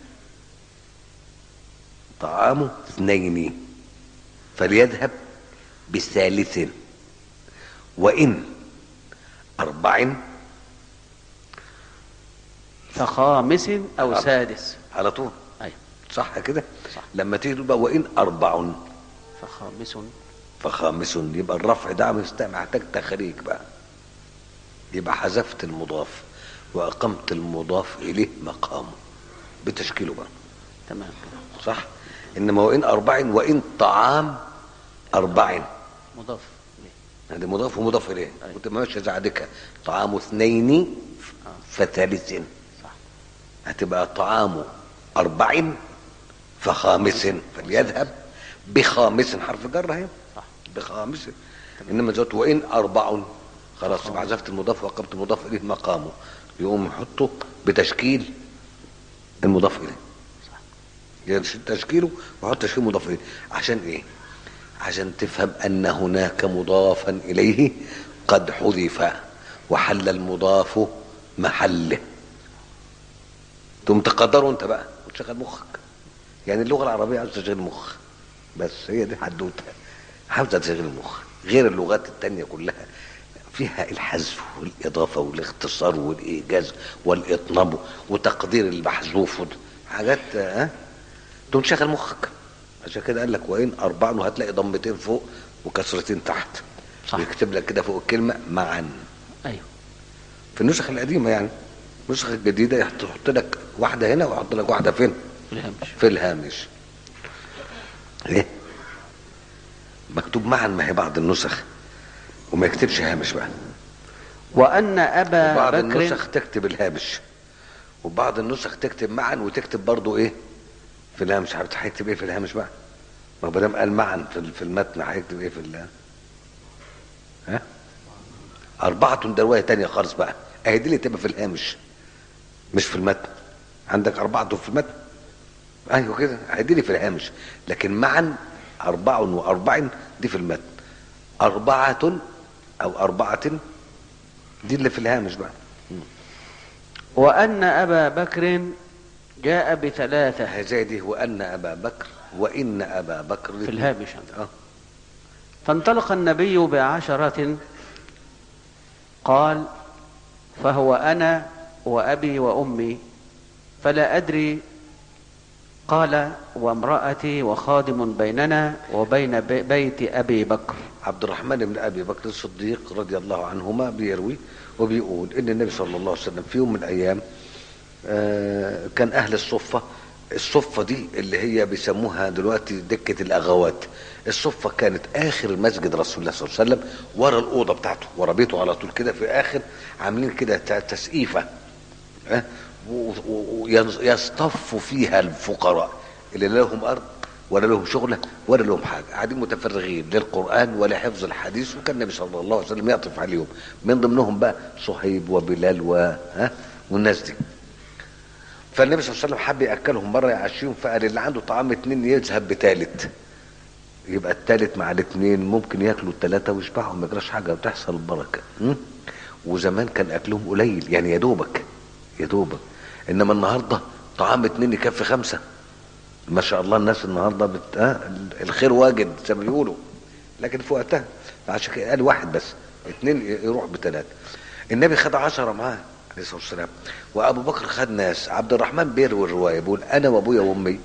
Speaker 2: طعامه اثنين فليذهب بثالث وإن أربع
Speaker 1: فخامس أو
Speaker 2: أربع.
Speaker 1: سادس
Speaker 2: على طول
Speaker 1: أيوة
Speaker 2: صح كده
Speaker 1: صح.
Speaker 2: لما تيجي تقول بقى وإن أربع
Speaker 1: فخامس
Speaker 2: فخامس يبقى الرفع ده مست- محتاج تخريج بقى يبقى حذفت المضاف وأقمت المضاف إليه مقامه بتشكيله بقى
Speaker 1: تمام
Speaker 2: صح إنما وإن أربع وإن طعام أربع
Speaker 1: مضاف إليه.
Speaker 2: هذا مضاف ومضاف إليه
Speaker 1: أيوة.
Speaker 2: كنت ماشي زعدك طعام اثنين فثالث
Speaker 1: صح
Speaker 2: هتبقى طعام أربع فخامس فليذهب بخامس حرف جر اهي
Speaker 1: صح
Speaker 2: بخامس انما زوت وان اربع خلاص يبقى حذفت المضاف وقمت المضاف اليه مقامه يقوم يحطه بتشكيل المضاف اليه
Speaker 1: صح
Speaker 2: يعني تشكيله ويحط تشكيل مضاف اليه عشان ايه عشان تفهم ان هناك مضافا اليه قد حذف وحل المضاف محله تقوم تقدره انت بقى وتشغل مخك يعني اللغه العربيه عاوزه تشغيل مخ بس هي دي حدوته عاوزه تشغيل المخ غير اللغات التانية كلها فيها الحذف والاضافه والاختصار والايجاز والاطناب وتقدير المحذوف وت- حاجات ها تقوم تشغل مخك عشان كده قال لك وان اربع وهتلاقي ضمتين فوق وكسرتين تحت
Speaker 1: صح.
Speaker 2: يكتب لك كده فوق الكلمه معا
Speaker 1: أيوه
Speaker 2: في النسخ القديمه يعني النسخ الجديده يحط يحط لك واحده هنا ويحط لك واحده فين
Speaker 1: الهامش
Speaker 2: في الهامش ليه مكتوب معا ما هي بعض النسخ وما يكتبش هامش بقى
Speaker 1: وأن أبا
Speaker 2: وبعض
Speaker 1: بكر
Speaker 2: النسخ تكتب الهامش وبعض النسخ تكتب معا وتكتب برضو ايه في الهامش عارف هيكتب ايه في الهامش بقى ما هو دام قال معا في في المتن هيكتب ايه في ال ها أربعة ده رواية تانية خالص بقى اهي دي اللي تبقى في الهامش مش في المتن عندك أربعة في المتن ايوه كده اهي دي اللي في الهامش لكن معا أربع وأربع دي في المتن أربعة أو أربعة دي اللي في الهامش بقى
Speaker 1: وأن أبا بكر جاء بثلاثة
Speaker 2: هذه دي وأن أبا بكر وإن أبا بكر
Speaker 1: في الهامش عندك.
Speaker 2: اه
Speaker 1: فانطلق النبي بعشرة قال فهو أنا وأبي وأمي فلا أدري قال وامرأتي وخادم بيننا وبين بي- بيت أبي بكر
Speaker 2: عبد الرحمن بن ابي بكر الصديق رضي الله عنهما بيروي وبيقول ان النبي صلى الله عليه وسلم في يوم من الايام آه، كان اهل الصفه الصفة دي اللي هي بيسموها دلوقتي دكة الأغوات الصفة كانت آخر مسجد رسول الله صلى الله عليه وسلم ورا الأوضة بتاعته ورا بيته على طول كده في آخر عاملين كده ت- تسقيفة ها؟ و- و- ويصطف فيها الفقراء اللي لا لهم أرض ولا لهم شغلة ولا لهم حاجة قاعدين متفرغين للقرآن ولا حفظ الحديث وكان النبي صلى الله عليه وسلم يعطف عليهم من ضمنهم بقى صهيب وبلال و... ها؟ والناس دي فالنبي صلى الله عليه وسلم حب ياكلهم مره يعشيهم فقال اللي عنده طعام اتنين يذهب بتالت يبقى التالت مع الاتنين ممكن ياكلوا التلاته ويشبعوا ما يجراش حاجه وتحصل البركه م? وزمان كان اكلهم قليل يعني يا دوبك يا دوبك انما النهارده طعام اتنين يكفي خمسه ما شاء الله الناس النهارده بت... آه الخير واجد زي ما بيقولوا لكن في وقتها فعشان كده قال واحد بس اتنين يروح بثلاثه النبي خد عشرة معاه عليه الصلاه والسلام وابو بكر خد ناس عبد الرحمن بيروي الروايه بيقول انا وابويا وامي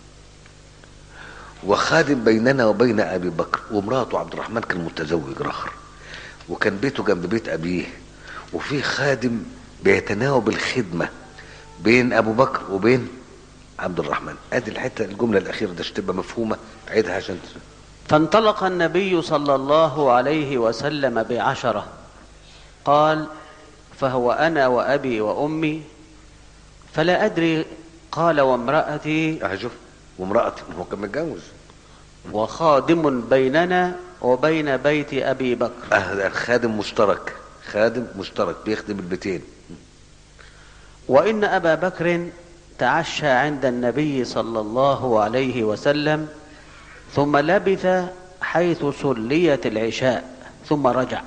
Speaker 2: وخادم بيننا وبين ابي بكر ومراته عبد الرحمن كان متزوج رخر وكان بيته جنب بيت ابيه وفي خادم بيتناوب الخدمه بين ابو بكر وبين عبد الرحمن ادي الحته الجمله الاخيره ده عشان تبقى مفهومه عيدها عشان ت-
Speaker 1: فانطلق النبي صلى الله عليه وسلم بعشرة قال فهو أنا وأبي وأمي فلا أدري قال وامرأتي
Speaker 2: اه شوف وامرأتي هو كان متجوز
Speaker 1: وخادم بيننا وبين بيت أبي بكر
Speaker 2: اه ده خادم مشترك خادم مشترك بيخدم البيتين
Speaker 1: وإن أبا بكر تعشى عند النبي صلى الله عليه وسلم ثم لبث حيث سليت العشاء ثم رجع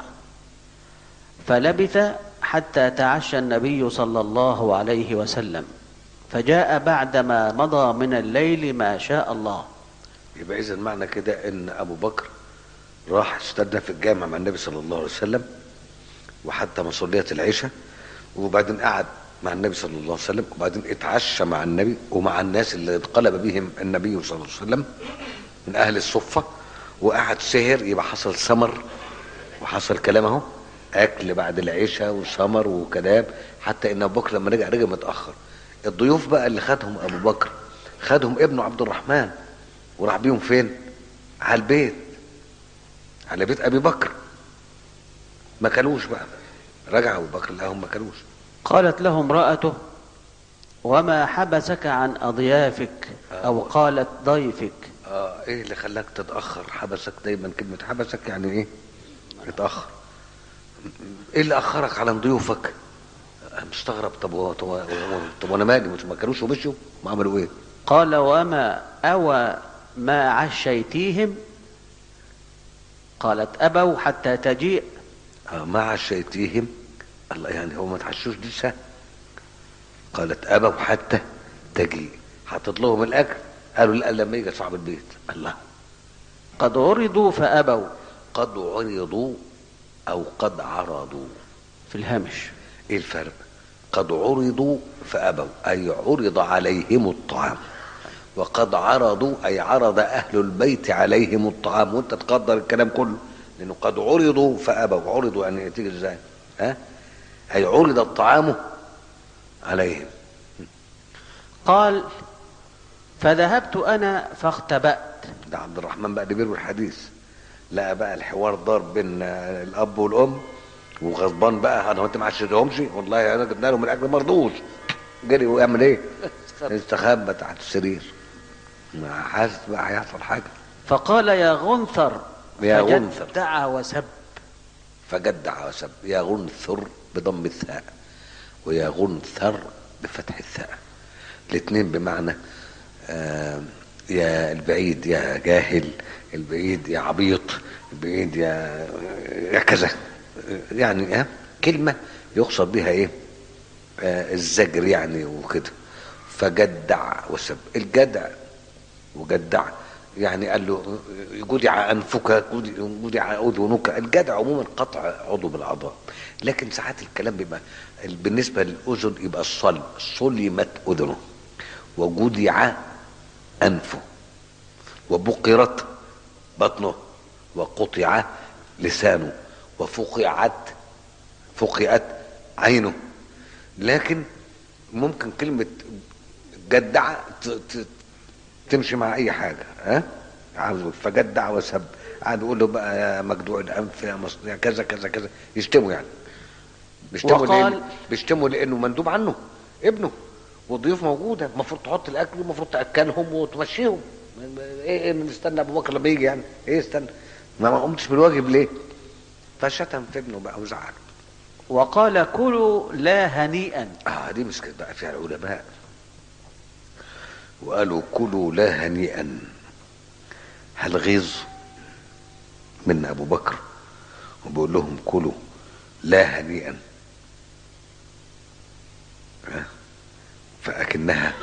Speaker 1: فلبث حتى تعشى النبي صلى الله عليه وسلم فجاء بعدما مضى من الليل ما شاء الله
Speaker 2: يبقى اذا معنى كده ان ابو بكر راح استنى في الجامع مع النبي صلى الله عليه وسلم وحتى ما صليت العشاء وبعدين قعد مع النبي صلى الله عليه وسلم وبعدين اتعشى مع النبي ومع الناس اللي انقلب بهم النبي صلى الله عليه وسلم من اهل الصفه وقعد سهر يبقى حصل سمر وحصل كلام اهو اكل بعد العشاء وسمر وكلام حتى ان ابو بكر لما رجع رجع متاخر الضيوف بقى اللي خدهم ابو بكر خدهم ابنه عبد الرحمن وراح بيهم فين على البيت على بيت ابي بكر ما كلوش بقى رجع ابو بكر لقاهم ما كلوش
Speaker 1: قالت له امرأته وما حبسك عن أضيافك أو قالت ضيفك
Speaker 2: اه ايه اللي خلاك تتاخر حبسك دايما كلمه حبسك يعني ايه اتاخر ايه اللي اخرك على ضيوفك أنا مستغرب طب هو- طب هو- طب وانا مالي مش ما كانوش ومشوا ما عملوا ايه
Speaker 1: قال وما أوى ما عشيتيهم قالت أبوا حتى تجيء
Speaker 2: آه ما عشيتيهم الله يعني هو ما تحشوش دي سهل قالت ابوا حتى تجي حطت لهم الاكل قالوا لا لما يجي صاحب البيت الله
Speaker 1: قد عرضوا فأبوا
Speaker 2: قد عرضوا او قد عرضوا
Speaker 1: في الهامش
Speaker 2: ايه الفرق قد عرضوا فابوا اي عرض عليهم الطعام وقد عرضوا اي عرض اهل البيت عليهم الطعام وانت تقدر الكلام كله لانه قد عرضوا فابوا عرضوا يعني تيجي ازاي ها اي عرض الطعام عليهم
Speaker 1: قال فذهبت أنا فاختبأت
Speaker 2: ده عبد الرحمن بقى اللي بيروي الحديث لقى بقى الحوار دار بين آه، الاب والام وغضبان بقى انا وانت ما عشتهمش والله انا جبنا لهم الاكل مرضوش جري ويعمل ايه؟ استخبى تحت السرير ما حاسس بقى هيحصل حاجه
Speaker 1: فقال يا غنثر
Speaker 2: يا غنثر.
Speaker 1: فجدع وسب
Speaker 2: فجدع وسب يا غنثر بضم الثاء ويا غنثر بفتح الثاء الاثنين بمعنى آه يا البعيد يا جاهل البعيد يا عبيط البعيد يا يا كذا يعني ها كلمة يقصد بها ايه آه الزجر يعني وكده فجدع وسب الجدع وجدع يعني قال له جدع انفك جدع اذنك الجدع عموما قطع عضو بالاعضاء لكن ساعات الكلام بيبقى بالنسبه للاذن يبقى الصلب صلمت اذنه وجدع انفه وبقرت بطنه وقطع لسانه وفقعت فقعت عينه لكن ممكن كلمة جدع ت- ت- تمشي مع اي حاجه ها عاوز فجدع وسب قعد يقول له بقى يا مجدوع الانف يا مص... يا كذا كذا كذا يشتموا يعني بيشتموا
Speaker 1: وقال-
Speaker 2: لأن... بيشتموا لانه مندوب عنه ابنه والضيوف موجوده المفروض تحط الاكل والمفروض تاكلهم وتمشيهم ايه ايه نستنى ابو بكر لما يجي يعني ايه استنى ما ما قمتش بالواجب ليه فشتم في ابنه بقى وزعل
Speaker 1: وقال كلوا لا هنيئا
Speaker 2: اه دي مسكت بقى فيها العلماء وقالوا كلوا لا هنيئا هل غيظ من ابو بكر وبيقول لهم كلوا لا هنيئا ها؟ فاكنها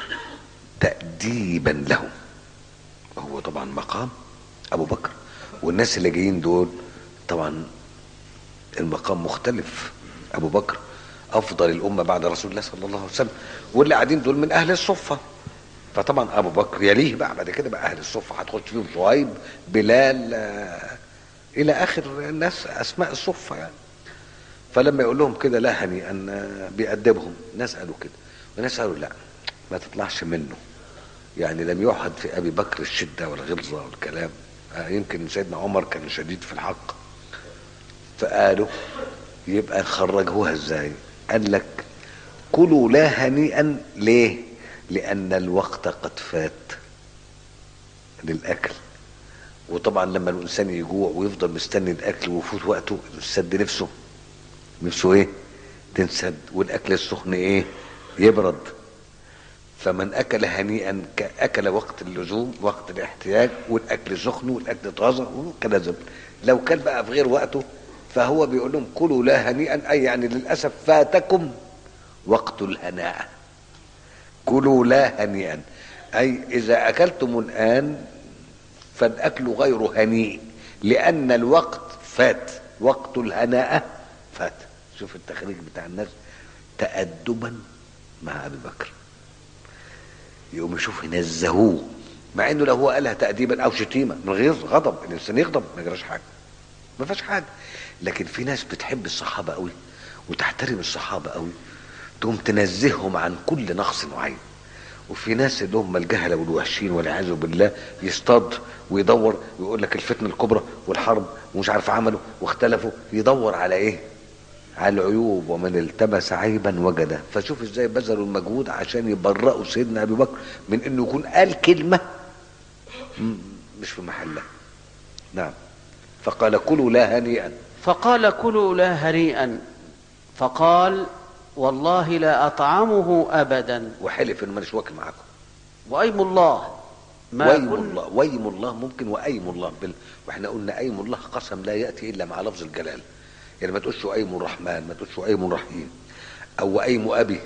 Speaker 2: تاديبا لهم هو طبعا مقام ابو بكر والناس اللي جايين دول طبعا المقام مختلف ابو بكر افضل الامه بعد رسول الله صلى الله عليه وسلم واللي قاعدين دول من اهل الصفه فطبعا ابو بكر يليه بقى بعد كده بقى اهل الصفه هتخش فيهم صهيب بلال آه، الى اخر الناس اسماء الصفه يعني فلما يقول لهم كده لا هنيئا آه، بيأدبهم ناس قالوا كده وناس قالوا لا ما تطلعش منه يعني لم يوحد في ابي بكر الشده والغلظه والكلام آه، يمكن سيدنا عمر كان شديد في الحق فقالوا يبقى خرجوها ازاي قال لك كلوا لا هنيئا ليه لان الوقت قد فات للاكل وطبعا لما الانسان يجوع ويفضل مستني الاكل ويفوت وقته يسد نفسه نفسه ايه تنسد والاكل السخن ايه يبرد فمن اكل هنيئا ك- اكل وقت اللزوم وقت الاحتياج والاكل سخن والاكل طازه وكذا زبد لو كان بقى في غير وقته فهو بيقول لهم كلوا لا هنيئا اي يعني للاسف فاتكم وقت الهناء كلوا لا هنيئا اي اذا اكلتم الان فالاكل غير هنيء لان الوقت فات وقت الهناء فات شوف التخريج بتاع الناس تأدبا مع ابي بكر يقوم يشوف ينزهوه مع انه لو هو قالها تأديبا او شتيمه من غير غضب الانسان يغضب ما يجراش حاجه ما فيهاش حاجه لكن في ناس بتحب الصحابه قوي وتحترم الصحابه قوي تقوم تنزههم عن كل نقص معين وفي ناس اللي هم الجهله والوحشين والعياذ بالله يصطاد ويدور ويقول لك الفتنه الكبرى والحرب ومش عارف عملوا واختلفوا يدور على ايه؟ على العيوب ومن التمس عيبا وجده فشوف ازاي بذلوا المجهود عشان يبرئوا سيدنا ابي بكر من انه يكون قال كلمه م- مش في محلها نعم فقال كلوا لا هنيئا
Speaker 1: فقال كلوا لا هنيئا فقال والله لا أطعمه أبدا
Speaker 2: وحلف انه مانيش واكل معاكم
Speaker 1: وأيم الله ما
Speaker 2: ويم
Speaker 1: كن
Speaker 2: الله ويم الله ممكن وايم الله بال... واحنا قلنا ايم الله قسم لا ياتي الا مع لفظ الجلال يعني ما تقولش ايم الرحمن ما تقولش ايم رحيم او وايم ابي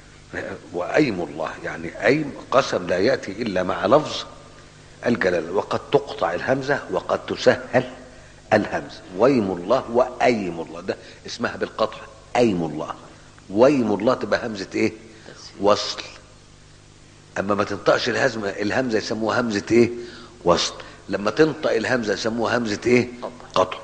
Speaker 2: وايم الله يعني ايم قسم لا ياتي الا مع لفظ الجلال وقد تقطع الهمزه وقد تسهل الهمزه ويم الله وايم الله ده اسمها بالقطع ايم الله ويم الله تبقى همزه ايه وصل اما ما تنطقش الهزمه الهمزه يسموها همزه ايه وصل لما تنطق الهمزه يسموها همزه ايه قطع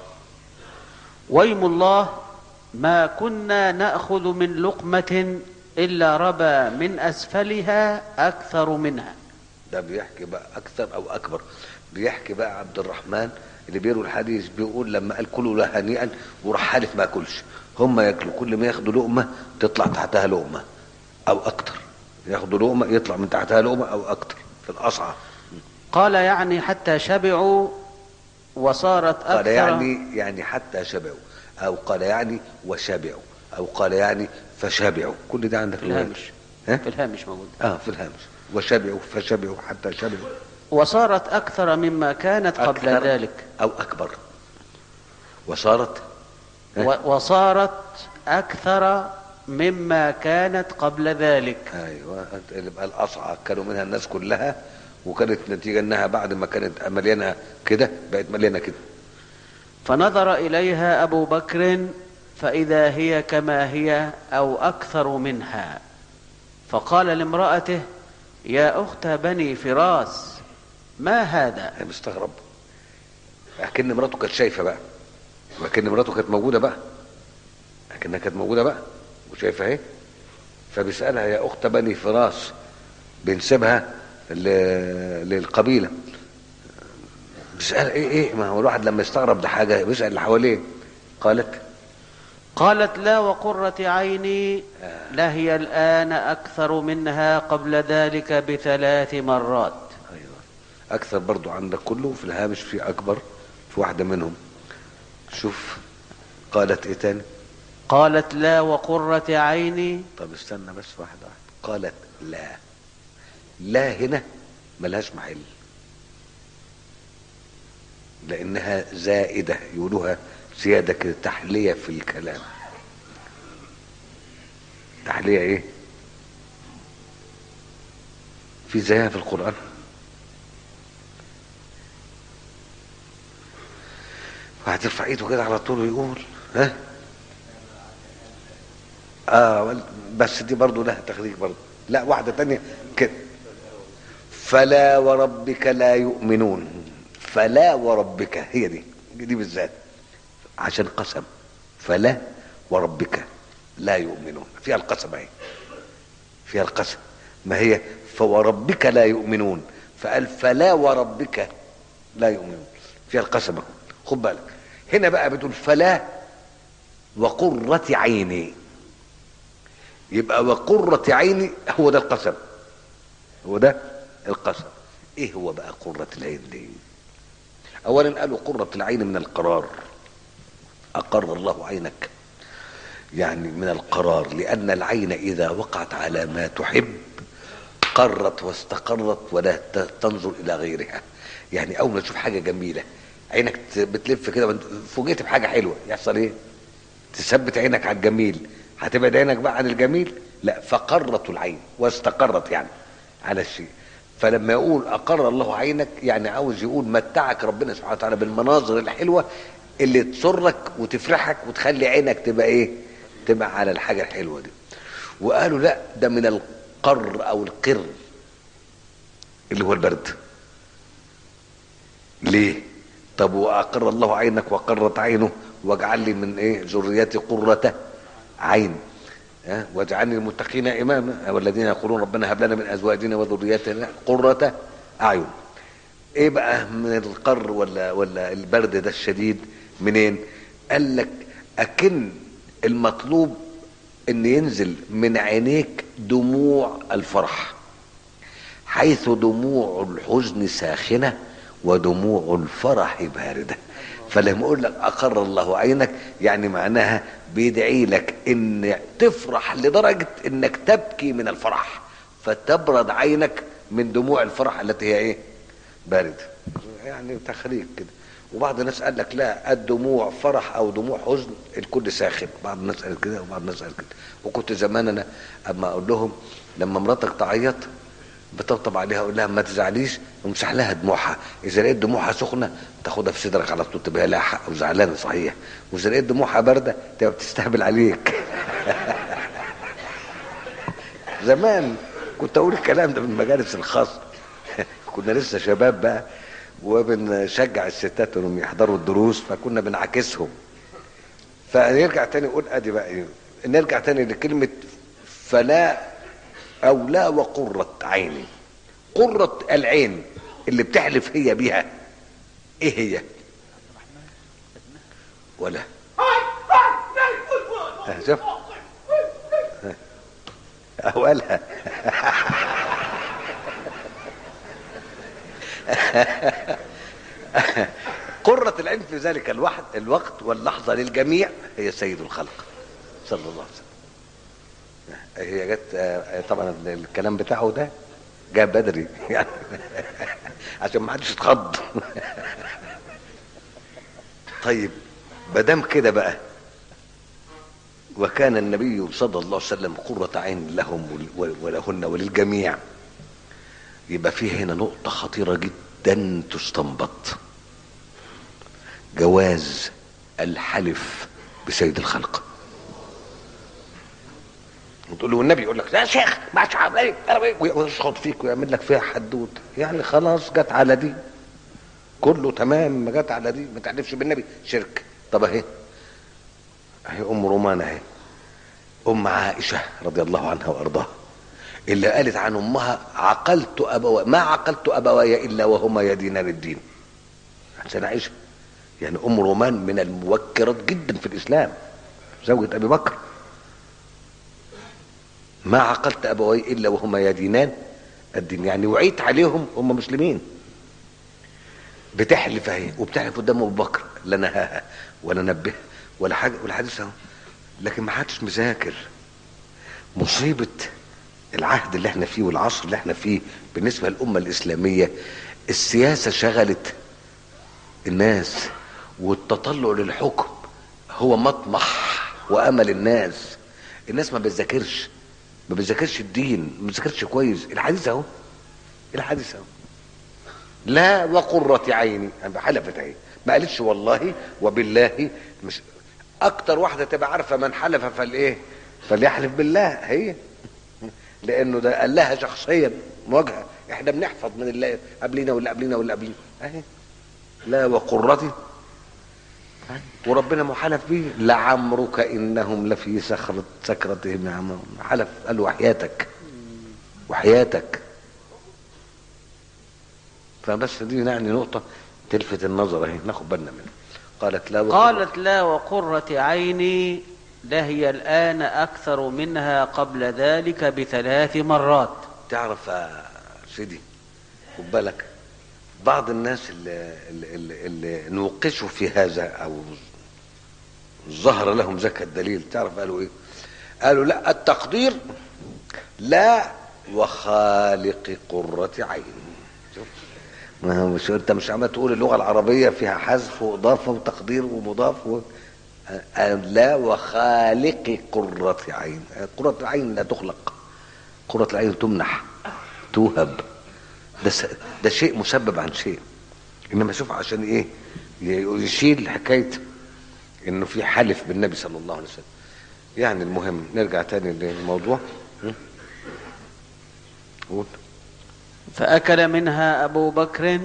Speaker 1: ويم الله ما كنا نأخذ من لقمة إلا ربى من أسفلها أكثر منها
Speaker 2: ده بيحكي بقى اكثر او اكبر بيحكي بقى عبد الرحمن اللي بيروي الحديث بيقول لما قال كلوا لا هنيئا وراح حالف ما ياكلش هم ياكلوا كل ما ياخدوا لقمه تطلع تحتها لقمه او اكتر ياخدوا لقمه يطلع من تحتها لقمه او اكتر في الاصعى
Speaker 1: قال يعني حتى شبعوا وصارت أكثر
Speaker 2: قال يعني يعني حتى شبعوا او قال يعني وشبعوا او قال يعني فشبعوا كل ده عندك
Speaker 1: في الهامش
Speaker 2: ها
Speaker 1: في الهامش موجود
Speaker 2: اه في الهامش وشبعوا فشبعوا حتى شبعوا
Speaker 1: وصارت أكثر مما كانت قبل
Speaker 2: أكثر
Speaker 1: ذلك
Speaker 2: او اكبر وصارت ها؟
Speaker 1: و- وصارت أكثر مما كانت قبل ذلك
Speaker 2: ايوه يبقى الاصعى كانوا منها الناس كلها وكانت نتيجه انها بعد ما كانت مليانه كده بقت مليانه كده
Speaker 1: فنظر إليها أبو بكر فإذا هي كما هي أو أكثر منها فقال لامرأته يا أخت بني فراس ما هذا
Speaker 2: انا مستغرب اكن مراته كانت شايفه بقى واكن مراته كانت موجوده بقى اكنها كانت موجوده بقى وشايفه اهي فبيسالها يا اخت بني فراس بينسبها ل- للقبيله بيسال ايه ايه ما هو الواحد لما يستغرب ده حاجه بيسال اللي حواليه قالت
Speaker 1: قالت لا وقرة عيني لهي الآن أكثر منها قبل ذلك بثلاث مرات
Speaker 2: ايوه اكثر برضو عندك كله في الهامش في اكبر في واحده منهم شوف قالت ايه تاني
Speaker 1: قالت لا وقرة عيني
Speaker 2: طب استنى بس واحده واحده قالت لا لا هنا ملهاش محل لانها زائده يقولوها زياده كده تحليه في الكلام تحليه ايه في زيها في القران وهترفع ايده كده على طول ويقول ها اه بس دي برضو لها تخريج برضو لا واحدة تانية كده فلا وربك لا يؤمنون فلا وربك هي دي دي بالذات عشان قسم فلا وربك لا يؤمنون فيها القسم اهي فيها القسم ما هي فوربك لا يؤمنون فقال فلا وربك لا يؤمنون فيها القسم اهو خد بالك هنا بقى بتقول فلا وقرة عيني يبقى وقرة عيني هو ده القسم هو ده القسم ايه هو بقى قرة العين دي اولا قالوا قرة العين من القرار اقر الله عينك يعني من القرار لان العين اذا وقعت على ما تحب قرت واستقرت ولا ت- تنظر الى غيرها يعني اول ما تشوف حاجه جميله عينك ت- بتلف كده وانت فوجئت بحاجه حلوه يحصل ايه تثبت عينك على الجميل هتبعد عينك بقى عن الجميل لا فقرت العين واستقرت يعني على الشيء فلما يقول اقر الله عينك يعني عاوز يقول متعك ربنا سبحانه وتعالى بالمناظر الحلوه اللي تسرك وتفرحك وتخلي عينك تبقى ايه تبقى على الحاجه الحلوه دي وقالوا لا ده من القر او القر اللي هو البرد ليه طب واقر الله عينك وقرت عينه واجعل لي من ايه ذريتي قرة عين ها؟ واجعلني للمتقين اماما والذين يقولون ربنا هب لنا من ازواجنا وذرياتنا قرة اعين ايه بقى من القر ولا ولا البرد ده الشديد منين قال لك اكن المطلوب ان ينزل من عينيك دموع الفرح حيث دموع الحزن ساخنة ودموع الفرح باردة فلما يقول لك أقر الله عينك يعني معناها بيدعي لك ان تفرح لدرجة انك تبكي من الفرح فتبرد عينك من دموع الفرح التي هي ايه باردة يعني تخريج كده وبعض الناس قال لك لا الدموع فرح او دموع حزن الكل ساخن بعض الناس قال كده وبعض الناس قال كده وكنت زمان انا اما اقول لهم لما مراتك تعيط بطبطب عليها اقول لها ما تزعليش وامسح لها دموعها اذا لقيت دموعها سخنه تاخدها في صدرك على طول تبقى لها حق وزعلانه صحيح واذا لقيت دموعها بارده تبقى بتستهبل عليك زمان كنت اقول الكلام ده في المجالس الخاصه كنا لسه شباب بقى وبنشجع الستات انهم يحضروا الدروس فكنا بنعاكسهم فنرجع تاني نقول ادي بقى ايه نرجع تاني لكلمه فلا او لا وقرة عيني قرة العين اللي بتحلف هي بيها ايه هي ولا ها، شوف ها. اهو قالها قرة العين في ذلك الوقت الوقت واللحظة للجميع هي سيد الخلق صلى الله عليه وسلم هي جت آه، طبعا الكلام بتاعه ده جاء بدري يعني عشان ما حدش يتخض طيب ما دام كده بقى وكان النبي صلى الله عليه وسلم قرة عين لهم ول- ولهن وللجميع يبقى في هنا نقطة خطيرة جدا تستنبط جواز الحلف بسيد الخلق وتقول له النبي يقول لك يا شيخ ما شاء ايه ويشخط فيك ويعمل لك فيها حدود يعني خلاص جت على دي كله تمام ما جت على دي ما تعرفش بالنبي شرك طب اهي اهي ام رومان اهي ام عائشه رضي الله عنها وارضاها اللي قالت عن امها عقلت ابوي ما عقلت ابوي الا وهما يدينان الدين عشان عائشه يعني ام رومان من المبكرات جدا في الاسلام زوجة ابي بكر ما عقلت ابوي الا وهما يدينان الدين يعني وعيت عليهم هم مسلمين بتحلف اهي وبتحلف قدام ابو بكر لا نهاها ولا نبه ولا حاجه ولا حديث اهو لكن ما حدش مذاكر مصيبه العهد اللي احنا فيه والعصر اللي احنا فيه بالنسبه للامه الاسلاميه السياسه شغلت الناس والتطلع للحكم هو مطمح وامل الناس الناس ما بتذاكرش ما بتذاكرش الدين ما بتذاكرش كويس الحديث اهو الحديث اهو لا وقرة عيني يعني حلفت اهي ما قالتش والله وبالله مش اكتر واحده تبقى عارفه من حلف فالايه فليحلف بالله هي لانه ده قال لها شخصيا مواجهه احنا بنحفظ من الله قبلنا واللي قبلنا واللي قبلنا اهي لا وقرتي وربنا محلف به لعمرك انهم لفي سخرة سكرتهم يعمهون حلف قال له وحياتك وحياتك فبس دي يعني نقطة تلفت النظر اهي ناخد بالنا منها قالت لا وقرة
Speaker 1: قالت لا وقرة عيني لهي الآن أكثر منها قبل ذلك بثلاث مرات
Speaker 2: تعرف يا سيدي خد بالك بعض الناس اللي, اللي, اللي, اللي نوقشوا في هذا او ظهر لهم ذاك الدليل تعرف قالوا ايه قالوا لا التقدير لا وخالق قرة عين شوف ما هو مش انت مش عمال تقول اللغة العربية فيها حذف واضافة وتقدير ومضاف و... قال لا وخالق قرة عين قرة العين لا تخلق قرة العين تمنح توهب ده س... ده شيء مسبب عن شيء انما شوف عشان ايه ي- يشيل حكايه انه في حلف بالنبي صلى الله عليه وسلم يعني المهم نرجع تاني للموضوع م? قول
Speaker 1: فأكل منها أبو بكر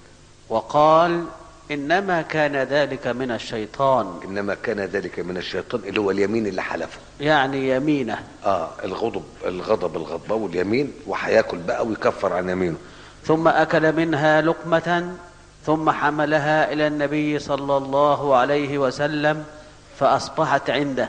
Speaker 1: وقال إنما كان ذلك من الشيطان
Speaker 2: انما كان ذلك من الشيطان اللي هو اليمين اللي حلفه
Speaker 1: يعني يمينه
Speaker 2: اه الغضب الغضب الغضبه واليمين وهياكل بقى ويكفر عن يمينه
Speaker 1: ثم أكل منها لقمة ثم حملها إلى النبي صلى الله عليه وسلم فأصبحت عنده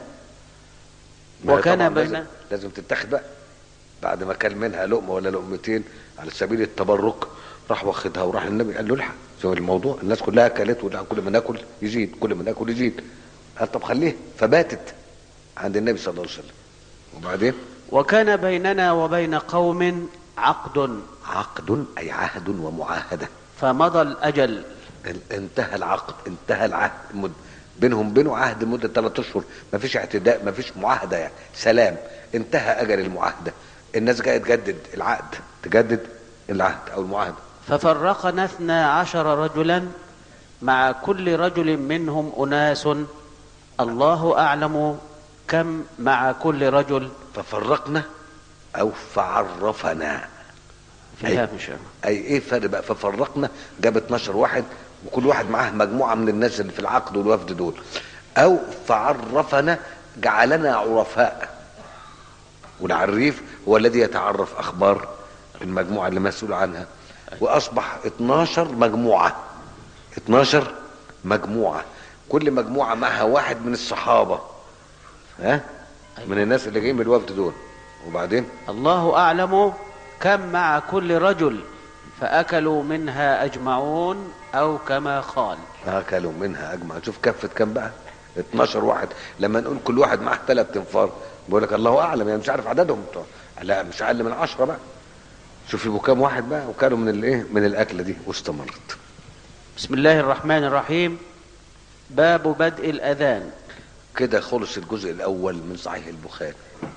Speaker 2: ما هي
Speaker 1: وكان
Speaker 2: طبعاً
Speaker 1: بين
Speaker 2: لازم, لازم تتاخد بقى بعد ما كان منها لقمه ولا لقمتين على سبيل التبرك راح واخدها وراح للنبي قال له الحق شوف الموضوع الناس كلها اكلت ولا كل ما ناكل يزيد كل ما ناكل يزيد قال طب خليها فباتت عند النبي صلى الله عليه وسلم وبعدين
Speaker 1: وكان بيننا وبين قوم عقد
Speaker 2: عقد اي عهد ومعاهده
Speaker 1: فمضى الأجل
Speaker 2: ال- انتهى العقد انتهى العهد مد بينهم بينه عهد مده ثلاث اشهر ما فيش اعتداء ما فيش معاهده يعني سلام انتهى اجل المعاهده الناس جايه تجدد العقد تجدد العهد او المعاهده
Speaker 1: ففرقنا اثنا عشر رجلا مع كل رجل منهم أناس الله أعلم كم مع كل رجل
Speaker 2: ففرقنا او فعرفنا
Speaker 1: فيها مش
Speaker 2: اي ايه فرق بقى ففرقنا جاب 12 واحد وكل واحد معاه مجموعه من الناس اللي في العقد والوفد دول او فعرفنا جعلنا عرفاء والعريف هو الذي يتعرف اخبار المجموعه اللي مسؤول عنها واصبح 12 مجموعه 12 مجموعه كل مجموعه معها واحد من الصحابه ها من الناس اللي جايين من الوفد دول وبعدين
Speaker 1: الله أعلم كم مع كل رجل فأكلوا منها أجمعون أو كما قال
Speaker 2: اكلوا منها اجمع شوف كفه كام بقى 12 واحد لما نقول كل واحد معاه ثلاث تنفار بيقول لك الله اعلم يعني مش عارف عددهم بتوع لا مش اقل من 10 بقى شوف يبقوا كام واحد بقى وكانوا من الايه من الاكله دي واستمرت
Speaker 1: بسم الله الرحمن الرحيم باب بدء الأذان
Speaker 2: كده خلص الجزء الاول من صحيح البخاري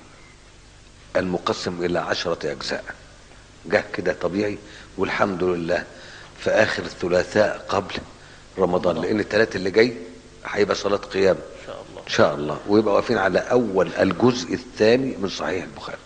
Speaker 2: المقسم الى عشرة اجزاء جه كده طبيعي والحمد لله في اخر الثلاثاء قبل رمضان لان الثلاث اللي جاي هيبقى صلاة قيام
Speaker 1: إن شاء الله
Speaker 2: ان شاء الله ويبقى واقفين على اول الجزء الثاني من صحيح البخاري